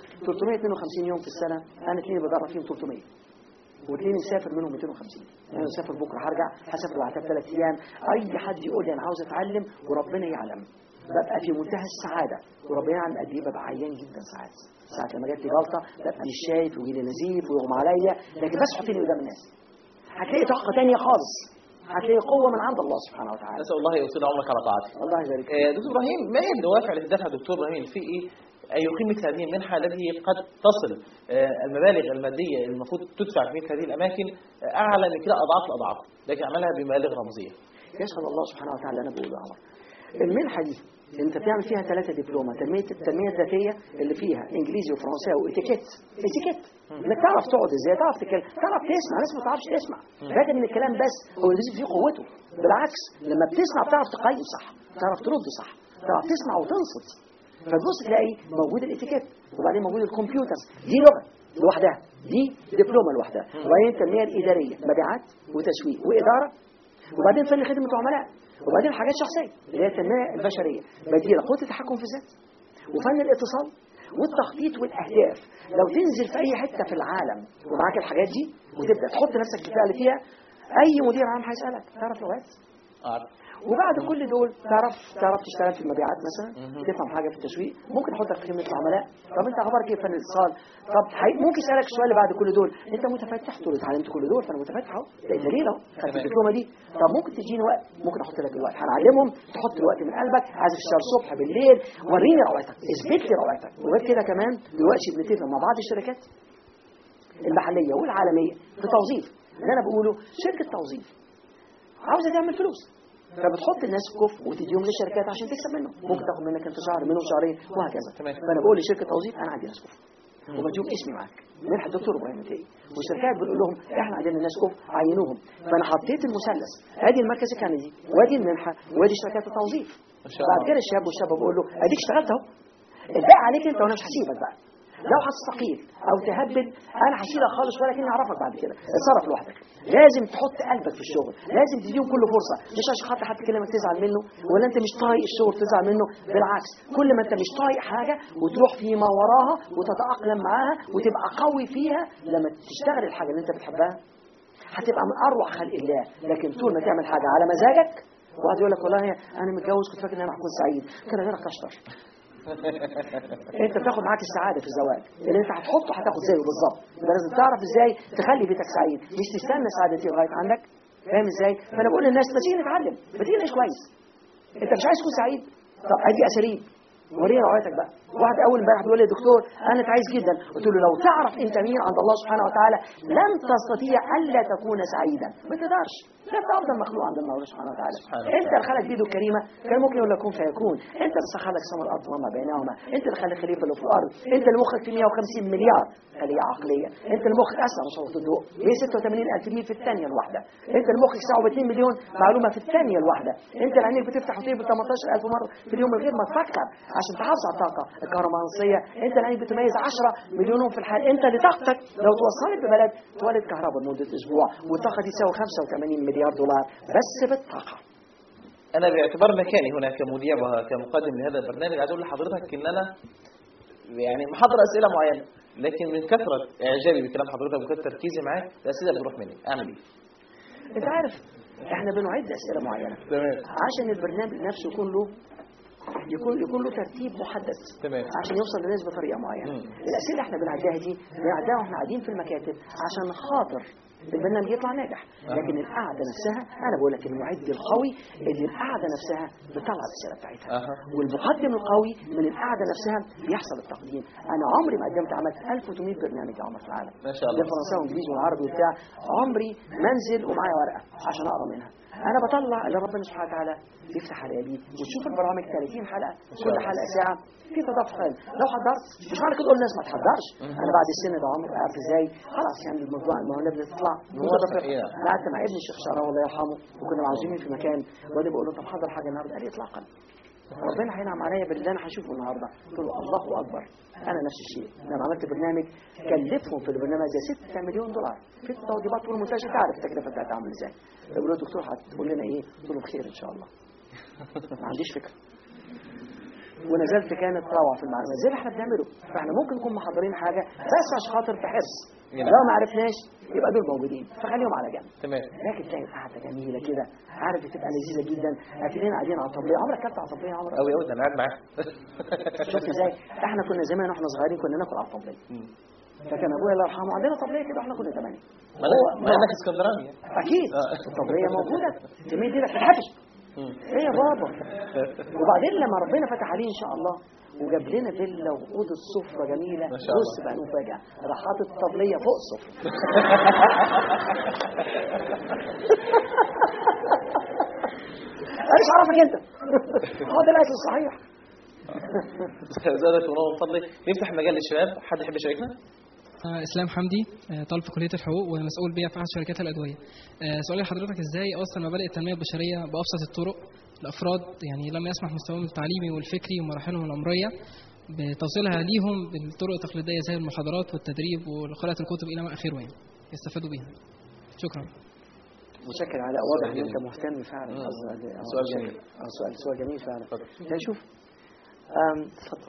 352 يوم في السنه انا اثنين بدرب فيهم 300 واثنين مسافر منهم 250 انا مسافر بكره هرجع هسافر بعد ثلاث ايام اي حد يقول لي انا عاوز اتعلم وربنا يعلم ببقى في منتهى السعاده وربنا يعلم قد ايه ببقى عيان جدا ساعات ساعات لما جات لي جلطه ببقى مش شايف ويجي لي نزيف ويغمى عليا لكن بس حطيني قدام الناس هتلاقي طاقه تانية خالص هتلاقي قوه من عند الله سبحانه وتعالى نسال الله يوصل عمرك على طاعته الله يبارك فيك. آه، دكتور ابراهيم ما هي الدوافع التي دفع دكتور ابراهيم الفقي ان يقيم مثل هذه المنحه التي قد تصل آه، المبالغ الماديه المفروض تدفع في مثل هذه الاماكن آه، اعلى من كده اضعاف الاضعاف لكن عملها بمبالغ رمزيه يشهد الله سبحانه وتعالى انا بقوله يا عمر المنحه دي انت بتعمل فيها ثلاثه دبلومه تنميه التنميه الذاتيه اللي فيها انجليزي وفرنساوي واتيكيت اتيكيت انك تعرف تقعد ازاي تعرف تتكلم تعرف تسمع ناس ما تعرفش تسمع فاكر ان الكلام بس هو الانجليزي فيه قوته بالعكس لما بتسمع بتعرف تقيم صح تعرف ترد صح تعرف تسمع وتنصت فتبص تلاقي موجود الاتيكيت وبعدين موجود الكمبيوتر دي لغه لوحدها دي دبلومه لوحدها وبعدين التنميه الاداريه مبيعات وتسويق واداره وبعدين فن خدمه العملاء وبعدين حاجات شخصيه اللي هي التنميه البشريه بديله قوه التحكم في الذات وفن الاتصال والتخطيط والاهداف لو تنزل في اي حته في العالم ومعاك الحاجات دي وتبدا تحط نفسك في الفئه اللي فيها اي مدير عام هيسالك تعرف لغات أعرف. وبعد كل دول تعرف تعرف تشتغل في المبيعات مثلا مهم. تفهم حاجه في التسويق ممكن احطك في خدمه العملاء طب انت اخبارك ايه في فن الاتصال طب حي- ممكن يسالك السؤال اللي بعد كل دول انت متفتح تقول اتعلمت كل دول فانا متفتح اهو ده دليل اهو خدت تمام. الدبلومه دي طب ممكن تديني وقت ممكن احط لك الوقت هنعلمهم تحط الوقت من قلبك عايز تشتغل الصبح بالليل وريني روعتك اثبت لي روعتك وغير كده كمان دلوقتي بنتفق مع بعض الشركات المحليه والعالميه في توظيف اللي انا بقوله شركه توظيف عاوزه تعمل فلوس فبتحط الناس في كفء وتديهم للشركات عشان تكسب منهم ممكن تاخد منك انت شهر منهم شهرين وهكذا تمام. فانا بقول لشركه توظيف انا عندي ناس كفء وبديهم اسمي معاك منحه الدكتور ابراهيم التقي والشركات بتقول لهم احنا عندنا ناس كفء عينوهم فانا حطيت المثلث ادي المركز الكندي وادي المنحه وادي شركات التوظيف ما شاء بعد الله. كده الشاب والشاب بقول له اديك اشتغلت اهو الباقي عليك انت وانا مش هسيبك بقى لو هتستقيل او تهبل انا هشيلك خالص ولكن اعرفك بعد كده اتصرف لوحدك لازم تحط قلبك في الشغل لازم تديهم كل فرصه مش عشان خاطر حد كلمك تزعل منه ولا انت مش طايق الشغل تزعل منه بالعكس كل ما انت مش طايق حاجه وتروح فيما وراها وتتاقلم معاها وتبقى قوي فيها لما تشتغل الحاجه اللي انت بتحبها هتبقى من اروع خلق الله لكن طول ما تعمل حاجه على مزاجك وقعد يقول لك والله انا متجوز كنت فاكر ان انا هكون سعيد كده غيرك اشطر انت بتاخد معاك السعاده في الزواج اللي انت هتحطه هتاخد زيه بالظبط يبقى لازم تعرف ازاي تخلي بيتك سعيد مش تستنى سعادتي لغايه عندك فاهم ازاي فانا بقول للناس ما تيجي نتعلم ما تيجي نعيش كويس انت مش عايز تكون سعيد طب ادي اساليب وريني روعتك بقى واحد اول امبارح بيقول لي يا دكتور انا تعيس جدا قلت له لو تعرف انت مين عند الله سبحانه وتعالى لن تستطيع الا تكون سعيدا ما تقدرش لا افضل مخلوق عند الله سبحانه وتعالى سبحانه انت اللي خلق بيده الكريمه كان ممكن يقول لك كن فيكون انت اللي سخر لك سما الارض وما بينهما انت اللي خلق الخليفه اللي في الارض انت اللي مخك في 150 مليار خليه عقليه انت اللي مخك اسرع من صوت الضوء 186 الف ميل في الثانيه الواحده انت اللي مخك ساعه ب 2 مليون معلومه في الثانيه الواحده انت اللي عينيك بتفتح وتقفل 18000 مره في اليوم من غير ما تفكر عشان تحافظ على الطاقه الكهرومغناطيسيه انت اللي عينيك بتميز 10 مليون في الحال انت اللي طاقتك لو توصلت ببلد تولد كهرباء لمده اسبوع والطاقه دي تساوي 85 مليار دولار بس بالطاقه انا باعتبار مكاني هنا كمذيع وكمقدم لهذا البرنامج عايز اقول لحضرتك ان انا يعني محضر اسئله معينه لكن من كثره اعجابي بكلام حضرتك وكثره تركيزي معاك الاسئله بتروح مني اعمل ايه؟ انت عارف احنا بنعد اسئله معينه تمام عشان البرنامج نفسه يكون له يكون يكون له ترتيب محدد تمام. عشان يوصل للناس بطريقه معينه مم. الاسئله احنا بنعدها دي بنعدها واحنا قاعدين في المكاتب عشان خاطر البرنامج يطلع ناجح لكن القعده نفسها انا بقول لك المعد القوي اللي القعده نفسها بتطلع الاسئله بتاعتها أها. والمقدم القوي من القعده نفسها بيحصل التقديم انا عمري ما قدمت عملت 1800 برنامج يا عمر في العالم ما شاء الله. بالفرنساوي وانجليزي والعربي وبتاع عمري ما انزل ومعايا ورقه عشان اقرا منها انا بطلع اللي ربنا سبحانه وتعالى بيفتح عليا بيه وتشوف البرامج 30 حلقه كل الله. حلقه ساعه في تدفق علم. لو حضرت مش معنى كده اقول للناس ما تحضرش انا بعد السن ده عمر عارف ازاي خلاص يعني الموضوع الموهبه بدات تطلع متدفق إيه. انا قعدت مع ابن الشيخ شعراوي الله يرحمه وكنا معزومين في مكان وبعدين بقول له طب حضر حاجه النهارده قال لي اطلاقا ربنا هينعم عليا باللي انا هشوفه النهارده قلت له الله اكبر انا نفس الشيء انا عملت برنامج كلفهم في البرنامج ده 6 مليون دولار في التوضيبات والمونتاج انت عارف التكلفه بتاعتها عامله ازاي يقول له دكتور هتقول لنا ايه قلت له بخير ان شاء الله ما عنديش فكره ونزلت كانت روعه في المعلومات زي اللي احنا بنعمله فاحنا ممكن نكون محضرين حاجه بس عشان خاطر في حرص نعم. لو ما عرفناش يبقى دول موجودين فخليهم على جنب تمام لكن تلاقي قاعده جميله كده عارف بتبقى لذيذه جدا هتلاقينا قاعدين على الطبليه عمرك اكلت على الطبليه يا عمرك قوي قوي ده انا قاعد معاك شفت ازاي احنا كنا زمان واحنا صغيرين كنا ناكل على الطبليه مم. فكان ابويا الله يرحمه عندنا طبليه كده احنا كنا ثمانيه ما أنا- ما انك اسكندراني اكيد آه. الطبليه موجوده تمد ايدك في الحبش ايه يا بابا وبعدين لما ربنا فتح عليه ان شاء الله وجاب لنا فيلا واوضه سفره جميله ما شاء الله. بص بقى المفاجاه راح حاطط الطبليه فوق السفره ايش عرفك انت؟ هو ده الاكل الصحيح زادك ونور من فضلك نفتح مجال للشباب حد يحب يشاركنا؟ آه، اسلام حمدي آه، طالب في كليه الحقوق ومسؤول بيع في احد شركات الادويه. آه، سؤالي لحضرتك ازاي اصلا مبادئ التنميه البشريه بابسط الطرق لافراد يعني لم يسمح مستواهم التعليمي والفكري ومراحلهم العمريه بتوصيلها ليهم بالطرق التقليديه زي المحاضرات والتدريب وقراءه الكتب الى ما اخره يعني يستفادوا بيها. شكرا. متشكر على واضح ان انت مهتم فعلا مم. قصدي- آه، سؤال متشكر. جميل. آه، سؤال سؤال جميل فعلا اتفضل. يعني شوف آم، تفضل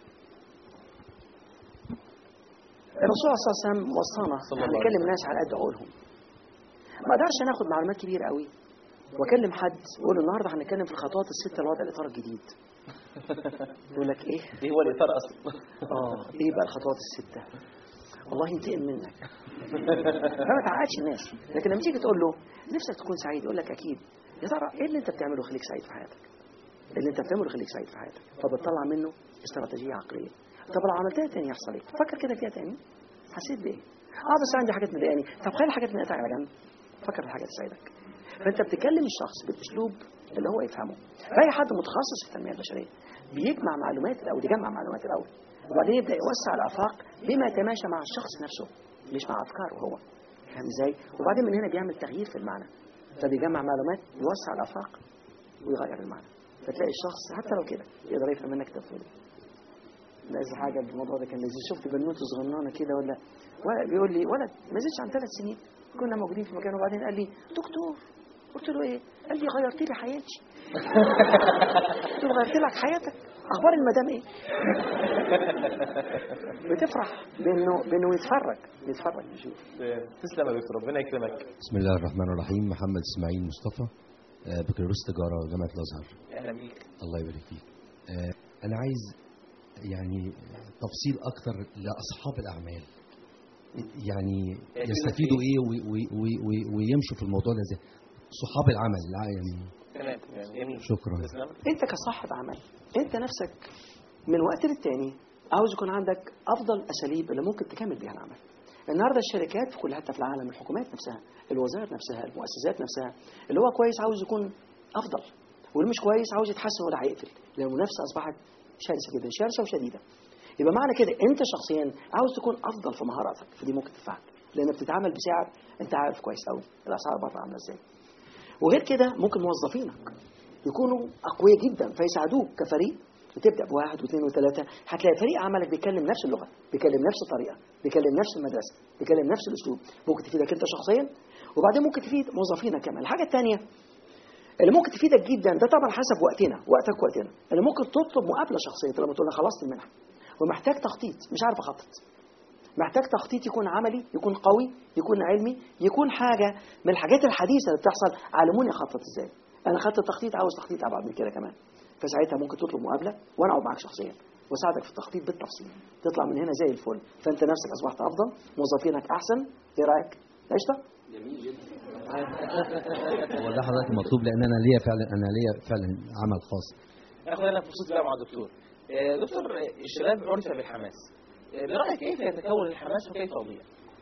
الرسول صلى الله عليه وسلم وصانا صلى الله عليه هنكلم وسلم. الناس على قد عقولهم ما اقدرش انا اخد معلومات كبيره قوي واكلم حد واقول له النهارده هنتكلم في الخطوات السته لوضع الاطار الجديد يقول لك ايه ايه هو الاطار اصلا؟ اه ايه بقى الخطوات السته والله ينتقم منك فما تعقدش الناس لكن لما تيجي تقول له نفسك تكون سعيد يقول لك اكيد يا ترى ايه اللي انت بتعمله يخليك سعيد في حياتك اللي انت بتعمله يخليك سعيد في حياتك فبتطلع منه استراتيجيه عقليه طب لو عملتها تاني يحصل ايه فكر كده فيها تاني حسيت بايه اه بس عندي حاجات مضايقاني طب خلي الحاجات مضايقاك على جنب فكر في حاجه تساعدك فانت بتكلم الشخص بالاسلوب اللي هو يفهمه فاي حد متخصص في التنميه البشريه بيجمع معلومات الاول يجمع معلومات الاول وبعدين يبدا يوسع الافاق بما يتماشى مع الشخص نفسه مش مع افكاره هو فاهم ازاي وبعدين من هنا بيعمل تغيير في المعنى فبيجمع معلومات يوسع الافاق ويغير المعنى فتلاقي الشخص حتى لو كده يقدر يفهم منك تفضيل لازم حاجه بالموضوع ده كان لذيذ شفت بنوته صغننه كده ولا ولا بيقول لي ولد ما زيدش عن ثلاث سنين كنا موجودين في مكان وبعدين قال لي دكتور قلت له ايه؟ قال لي غيرت لي حياتي قلت له غيرت لك حياتك اخبار المدام ايه؟ بتفرح بانه بانه يتفرج يتفرج يشوف تسلم يا دكتور ربنا يكرمك بسم الله الرحمن الرحيم محمد اسماعيل مصطفى آه، بكالوريوس تجارة جامعة الأزهر اهلا بيك الله يبارك فيك آه، أنا عايز يعني تفصيل أكتر لأصحاب الأعمال يعني يستفيدوا إيه وي- وي- وي- وي- ويمشوا في الموضوع ده إزاي صحاب العمل لا يعني تمام تمام جميل شكرا تسلم انت كصاحب عمل انت نفسك من وقت للتاني عاوز يكون عندك افضل اساليب اللي ممكن تكمل بيها العمل النهارده الشركات في كل حته في العالم الحكومات نفسها الوزارات نفسها المؤسسات نفسها اللي هو كويس عاوز يكون افضل واللي مش كويس عاوز يتحسن ولا هيقفل لان المنافسه اصبحت شرسه جدا شرسه وشديده يبقى معنى كده انت شخصيا عاوز تكون افضل في مهاراتك فدي ممكن تنفعك لان بتتعامل بسعر انت عارف كويس قوي الاسعار بره عامله ازاي وغير كده ممكن موظفينك يكونوا اقوياء جدا فيساعدوك كفريق وتبدا بواحد واثنين وثلاثه هتلاقي فريق عملك بيتكلم نفس اللغه بيتكلم نفس الطريقه بيتكلم نفس المدرسه بيتكلم نفس الاسلوب ممكن تفيدك انت شخصيا وبعدين ممكن تفيد موظفينك كمان الحاجه الثانيه اللي ممكن تفيدك جدا ده طبعا حسب وقتنا وقتك وقتنا اللي ممكن تطلب مقابله شخصيه لما تقول انا خلصت المنحه ومحتاج تخطيط مش عارف اخطط محتاج تخطيط يكون عملي يكون قوي يكون علمي يكون حاجة من الحاجات الحديثة اللي بتحصل علموني أخطط إزاي أنا خدت التخطيط عاوز تخطيط أبعد من كده كمان فساعتها ممكن تطلب مقابلة وأنا أقعد معاك شخصيا وأساعدك في التخطيط بالتفصيل تطلع من هنا زي الفل فأنت نفسك أصبحت أفضل موظفينك أحسن إيه رأيك؟ قشطة؟ هو ده حضرتك مطلوب لأن أنا ليا فعلا أنا ليا فعلا عمل خاص ناخد انا فرصتي بقى مع الدكتور آه، دكتور آه، الشباب عرف بالحماس آه، برايك كيف يتكون الحماس وكيف يضيع؟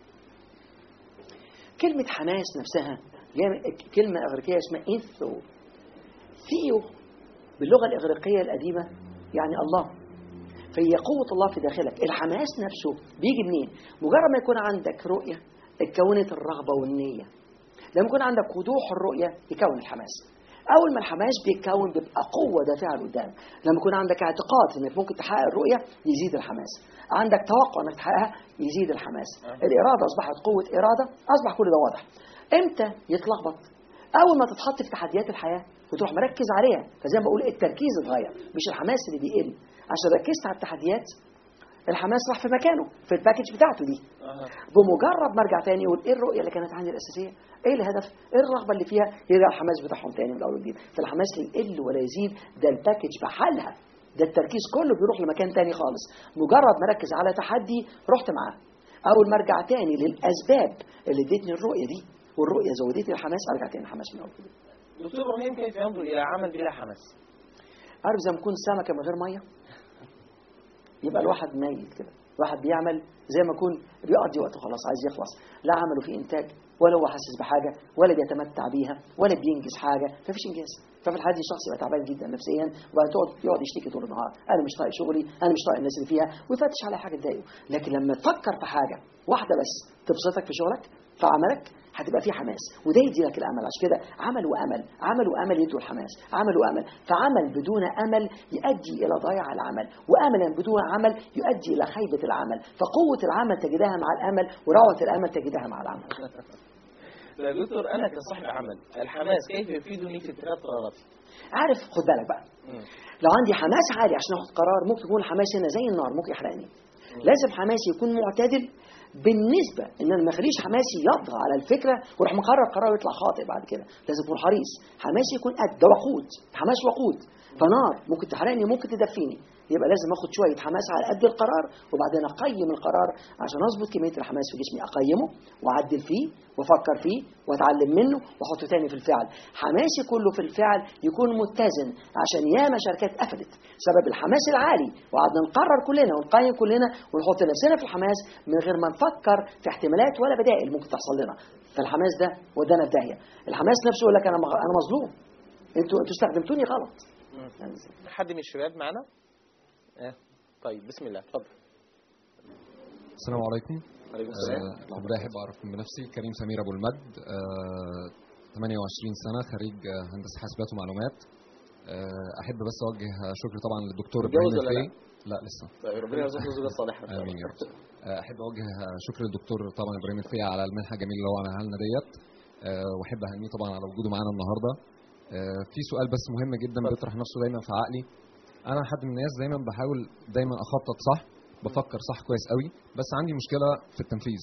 كلمة حماس نفسها جاية- كلمة إغريقية اسمها إيثو ثيو باللغة الإغريقية القديمة يعني الله فهي قوة الله في داخلك الحماس نفسه بيجي منين مجرد ما يكون عندك رؤية اتكونت الرغبة والنية لما يكون عندك وضوح الرؤية يكون الحماس أول ما الحماس بيتكون بيبقى قوة دافعة لقدام لما يكون عندك اعتقاد إنك ممكن تحقق الرؤية يزيد الحماس عندك توقع إنك تحققها يزيد الحماس الإرادة أصبحت قوة إرادة أصبح كل ده واضح إمتى يتلخبط أول ما تتحط في تحديات الحياة وتروح مركز عليها فزي ما بقول التركيز اتغير مش الحماس اللي بيقل عشان ركزت على التحديات الحماس راح في مكانه في الباكج بتاعته دي بمجرد ما ارجع تاني اقول ايه الرؤيه اللي كانت عندي الاساسيه؟ ايه الهدف؟ ايه الرغبه اللي فيها؟ يرجع الحماس بتاعهم تاني من الاول وجديد، فالحماس لا يقل ولا يزيد ده الباكج بحالها ده التركيز كله بيروح لمكان تاني خالص، مجرد ما اركز على تحدي رحت معاه. او المرجع تاني للاسباب اللي ادتني الرؤيه دي والرؤيه زودت لي الحماس ارجع تاني الحماس من اول دكتور ابراهيم كيف ينظر الى عمل بلا حماس؟ عارف زي ما تكون سمكه من غير ميه يبقى الواحد ميت كده الواحد بيعمل زي ما يكون بيقضي وقته خلاص عايز يخلص لا عمله في انتاج ولا هو حاسس بحاجه ولا بيتمتع بيها ولا بينجز حاجه فمفيش انجاز ففي الحاله دي الشخص يبقى تعبان جدا نفسيا وبعدين تقعد يقعد يشتكي طول النهار انا مش طايق شغلي انا مش طايق الناس اللي فيها ويفتش على حاجه تضايقه لكن لما تفكر في حاجه واحده بس تبسطك في شغلك في عملك هتبقى في حماس وده يدي لك الامل عشان كده عمل وامل عمل وامل يدوا الحماس عمل وامل فعمل بدون امل يؤدي الى ضياع العمل واملا بدون عمل يؤدي الى خيبه العمل فقوه العمل تجدها مع الامل وروعه الامل تجدها مع العمل لا دكتور انا كصاحب عمل الحماس كيف يفيدني في اتخاذ قراراتي؟ عارف خد بالك بقى لو عندي حماس عالي عشان اخد قرار ممكن يكون الحماس هنا زي النار ممكن يحرقني لازم حماسي يكون معتدل بالنسبة ان انا ما اخليش حماسي يطغى على الفكرة واروح مقرر قرار يطلع خاطئ بعد كده لازم اكون حريص حماسي يكون قد ده وقود حماس وقود فنار ممكن تحرقني ممكن تدفيني يبقى لازم اخد شويه حماس على قد القرار وبعدين اقيم القرار عشان اظبط كميه الحماس في جسمي اقيمه واعدل فيه وافكر فيه واتعلم منه واحطه تاني في الفعل حماسي كله في الفعل يكون متزن عشان ياما شركات قفلت سبب الحماس العالي وقعدنا نقرر كلنا ونقيم كلنا ونحط نفسنا في الحماس من غير ما نفكر في احتمالات ولا بدائل ممكن تحصل لنا فالحماس ده ودانا في داهيه الحماس نفسه يقول لك انا مغ- انا مظلوم انتوا انتوا استخدمتوني غلط يعني حد من الشباب معنا؟ آه. طيب بسم الله اتفضل السلام عليكم عليكم السلام آه، بداية أحب أعرفكم بنفسي كريم سمير أبو المجد آه، 28 سنة خريج آه، هندسة حاسبات ومعلومات آه، أحب بس أوجه شكر طبعا للدكتور متجوز إبراهيم ولا لا؟ الفقي لا لسه طيب ربنا يرزقنا الزوجة الصالحة إن شاء الله. آمين يا رب آه، أحب أوجه شكر للدكتور طبعا إبراهيم الفقي على المنحة الجميلة اللي هو عملها لنا ديت آه، وأحب أهنيه طبعا على وجوده معانا النهاردة آه، في سؤال بس مهم جدا بيطرح نفسه دايما في عقلي أنا حد من الناس دايما بحاول دايما أخطط صح بفكر صح كويس قوي بس عندي مشكلة في التنفيذ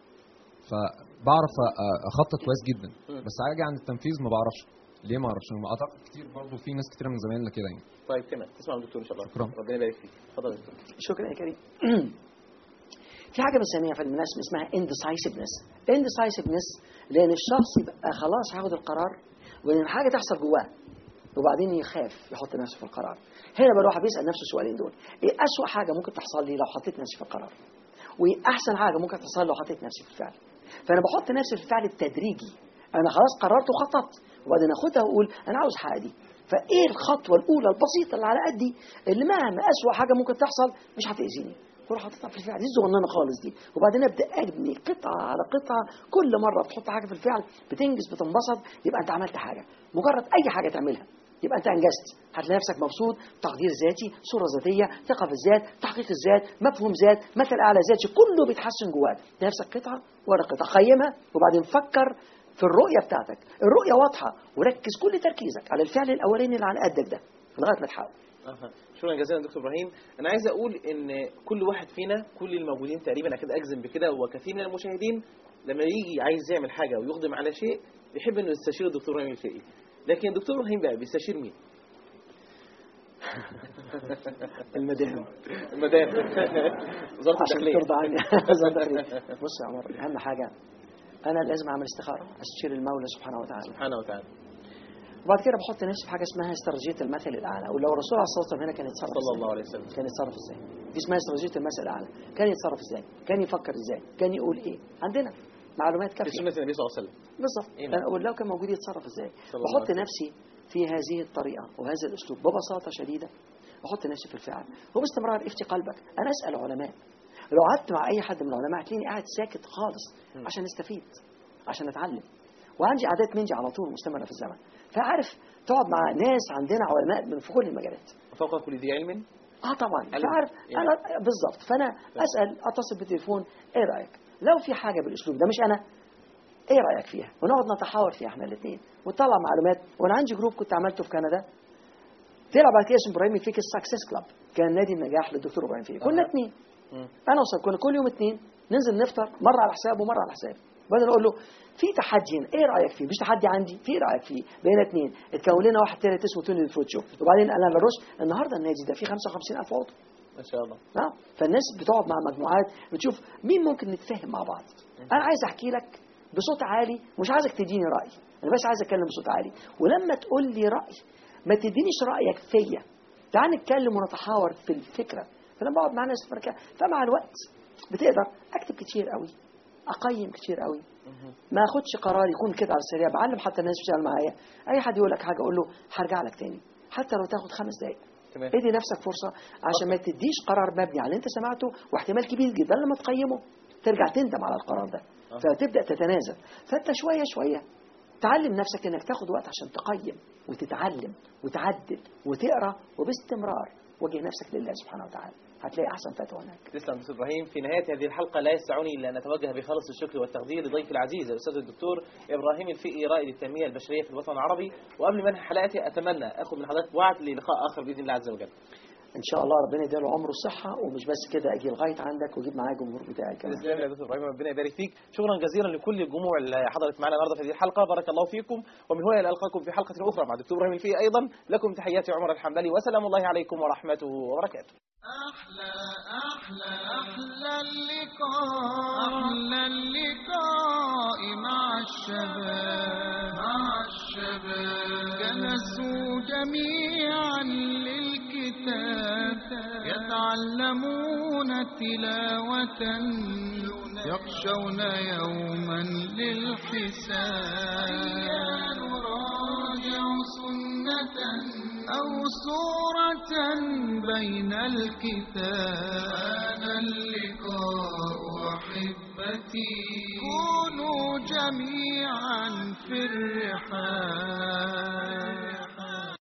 فبعرف أ- اخطط كويس جدا مم. بس اجي عند التنفيذ ما بعرفش ليه ما اعرفش انا اعتقد كتير برضه في ناس كتير من زمايلنا كده يعني طيب تمام تسمع من الدكتور ان شاء الله شكرا. ربنا يبارك فيك اتفضل يا دكتور شكرا يا كريم في حاجه بنسميها في المناسبه اسمها indecisiveness indecisiveness لان الشخص يبقى خلاص هياخد القرار وبعدين حاجه تحصل جواه وبعدين يخاف يحط نفسه في القرار هنا بقى الواحد بيسال نفسه السؤالين دول ايه اسوأ حاجه ممكن تحصل لي لو حطيت نفسي في القرار وايه احسن حاجه ممكن تحصل لو حطيت نفسي في الفعل فانا بحط نفسي في الفعل التدريجي انا خلاص قررت وخططت وبعدين اخدها واقول انا عاوز حاجه دي فايه الخطوه الاولى البسيطه اللي على قدي اللي مهما اسوأ حاجه ممكن تحصل مش هتاذيني كل حاططها في الفعل دي الصغننه خالص دي وبعدين ابدا ابني قطعه على قطعه كل مره بتحط حاجه في الفعل بتنجز بتنبسط يبقى انت عملت حاجه مجرد اي حاجه تعملها يبقى انت انجزت هتلاقي نفسك مبسوط تقدير ذاتي صوره ذاتيه ثقه في الذات تحقيق الذات مفهوم ذات مثل اعلى ذاتي كله بيتحسن جواك تلاقي نفسك قطعه ورا قطعه قيمها وبعدين فكر في الرؤيه بتاعتك الرؤيه واضحه وركز كل تركيزك على الفعل الاولاني اللي على قدك ده لغايه ما تحقق أها. شكرا جزيلا دكتور ابراهيم انا عايز اقول ان كل واحد فينا كل الموجودين تقريبا اكيد اجزم بكده وكثير من المشاهدين لما يجي عايز يعمل حاجه ويقدم على شيء بيحب انه يستشير الدكتور ابراهيم الفقي لكن الدكتور ابراهيم بقى بيستشير مين المدام المدام وزاره عشان الداخليه ترضى عني وزارة الداخلية. بص يا عمر اهم حاجه انا لازم اعمل استخاره استشير المولى سبحانه وتعالى سبحانه وتعالى وبعد كده بحط نفسي في حاجه اسمها استراتيجيه المثل الاعلى ولو الرسول عليه الصلاه والسلام هنا كان يتصرف صلى إزاي؟ الله عليه وسلم كان يتصرف ازاي دي اسمها استراتيجيه المثل الاعلى كان يتصرف ازاي كان يفكر ازاي كان يقول ايه عندنا معلومات في كافيه سنه النبي صلى الله عليه وسلم بالظبط إيه انا نعم. اقول لو كان موجود يتصرف ازاي صلى الله بحط عليه وسلم. نفسي في هذه الطريقه وهذا الاسلوب ببساطه شديده بحط نفسي في الفعل وباستمرار افتي قلبك انا اسال علماء لو قعدت مع اي حد من العلماء هتلاقيني قاعد ساكت خالص عشان استفيد عشان اتعلم وعندي عادات منجي على طول مستمره في الزمن فعارف تقعد مع ناس عندنا علماء من في كل المجالات فوق كل ذي علم اه طبعا علم. فعارف يعني. انا بالظبط فانا اسال اتصل بالتليفون ايه رايك لو في حاجه بالاسلوب ده مش انا ايه رايك فيها ونقعد نتحاور فيها احنا الاثنين ونطلع معلومات وانا عندي جروب كنت عملته في كندا طلع بعد كده اسمه ابراهيم فيك السكسس كلاب كان نادي النجاح للدكتور ابراهيم فيك كنا أها. اثنين مم. انا وصل كنا كل يوم اثنين ننزل نفطر مره على حسابه ومره على حسابي وبعدين اقول له في تحدي هنا ايه رايك فيه مش تحدي عندي في إيه رايك فيه بقينا اثنين اتكون لنا واحد ثالث اسمه توني الفروت شو وبعدين انا لروش النهارده النادي ده فيه 55000 عضو ما شاء الله اه فالناس بتقعد مع مجموعات بتشوف مين ممكن نتفاهم مع بعض انا عايز احكي لك بصوت عالي مش عايزك تديني راي انا بس عايز اتكلم بصوت عالي ولما تقول لي راي ما تدينيش رايك فيا تعال نتكلم ونتحاور في الفكره فلما بقعد مع ناس في مكان فمع الوقت بتقدر اكتب كتير قوي اقيم كتير قوي ما اخدش قرار يكون كده على السريع بعلم حتى الناس بتشتغل معايا اي حد يقول لك حاجه اقول له هرجع لك تاني حتى لو تاخد خمس دقائق تمام ادي نفسك فرصه عشان ما تديش قرار مبني على اللي انت سمعته واحتمال كبير جدا لما تقيمه ترجع تندم على القرار ده آه. فتبدا تتنازل فانت شويه شويه تعلم نفسك انك تاخد وقت عشان تقيم وتتعلم وتعدل وتقرا وباستمرار وجه نفسك لله سبحانه وتعالى هتلاقي احسن فتوى هناك تسلم دكتور ابراهيم في نهايه هذه الحلقه لا يسعني الا ان اتوجه بخالص الشكر والتقدير لضيفي العزيز الاستاذ الدكتور ابراهيم الفقي رائد التنميه البشريه في الوطن العربي وقبل منهي حلقتي اتمنى اخذ من حضرتك وعد للقاء اخر باذن الله عز وجل ان شاء الله ربنا يديله عمره الصحه ومش بس كده اجي لغايه عندك واجيب معايا الجمهور بتاعي كمان تسلم يا دكتور ابراهيم ربنا يبارك فيك شكرا جزيلا لكل الجموع اللي حضرت معنا النهارده في هذه الحلقه بارك الله فيكم ومن هنا القاكم في حلقه اخرى مع الدكتور ابراهيم الفقي ايضا لكم تحياتي عمر الحنبلي وسلام الله عليكم ورحمته وبركاته أحلى أحلى أحلى اللقاء أحلى اللقاء مع الشباب مع الشباب جلسوا جميعا للكتاب يتعلمون تلاوة يخشون يوما للحساب نراجع سنة أو سورة بين الكتاب اللقاء أحبتي كونوا جميعا في الرحاب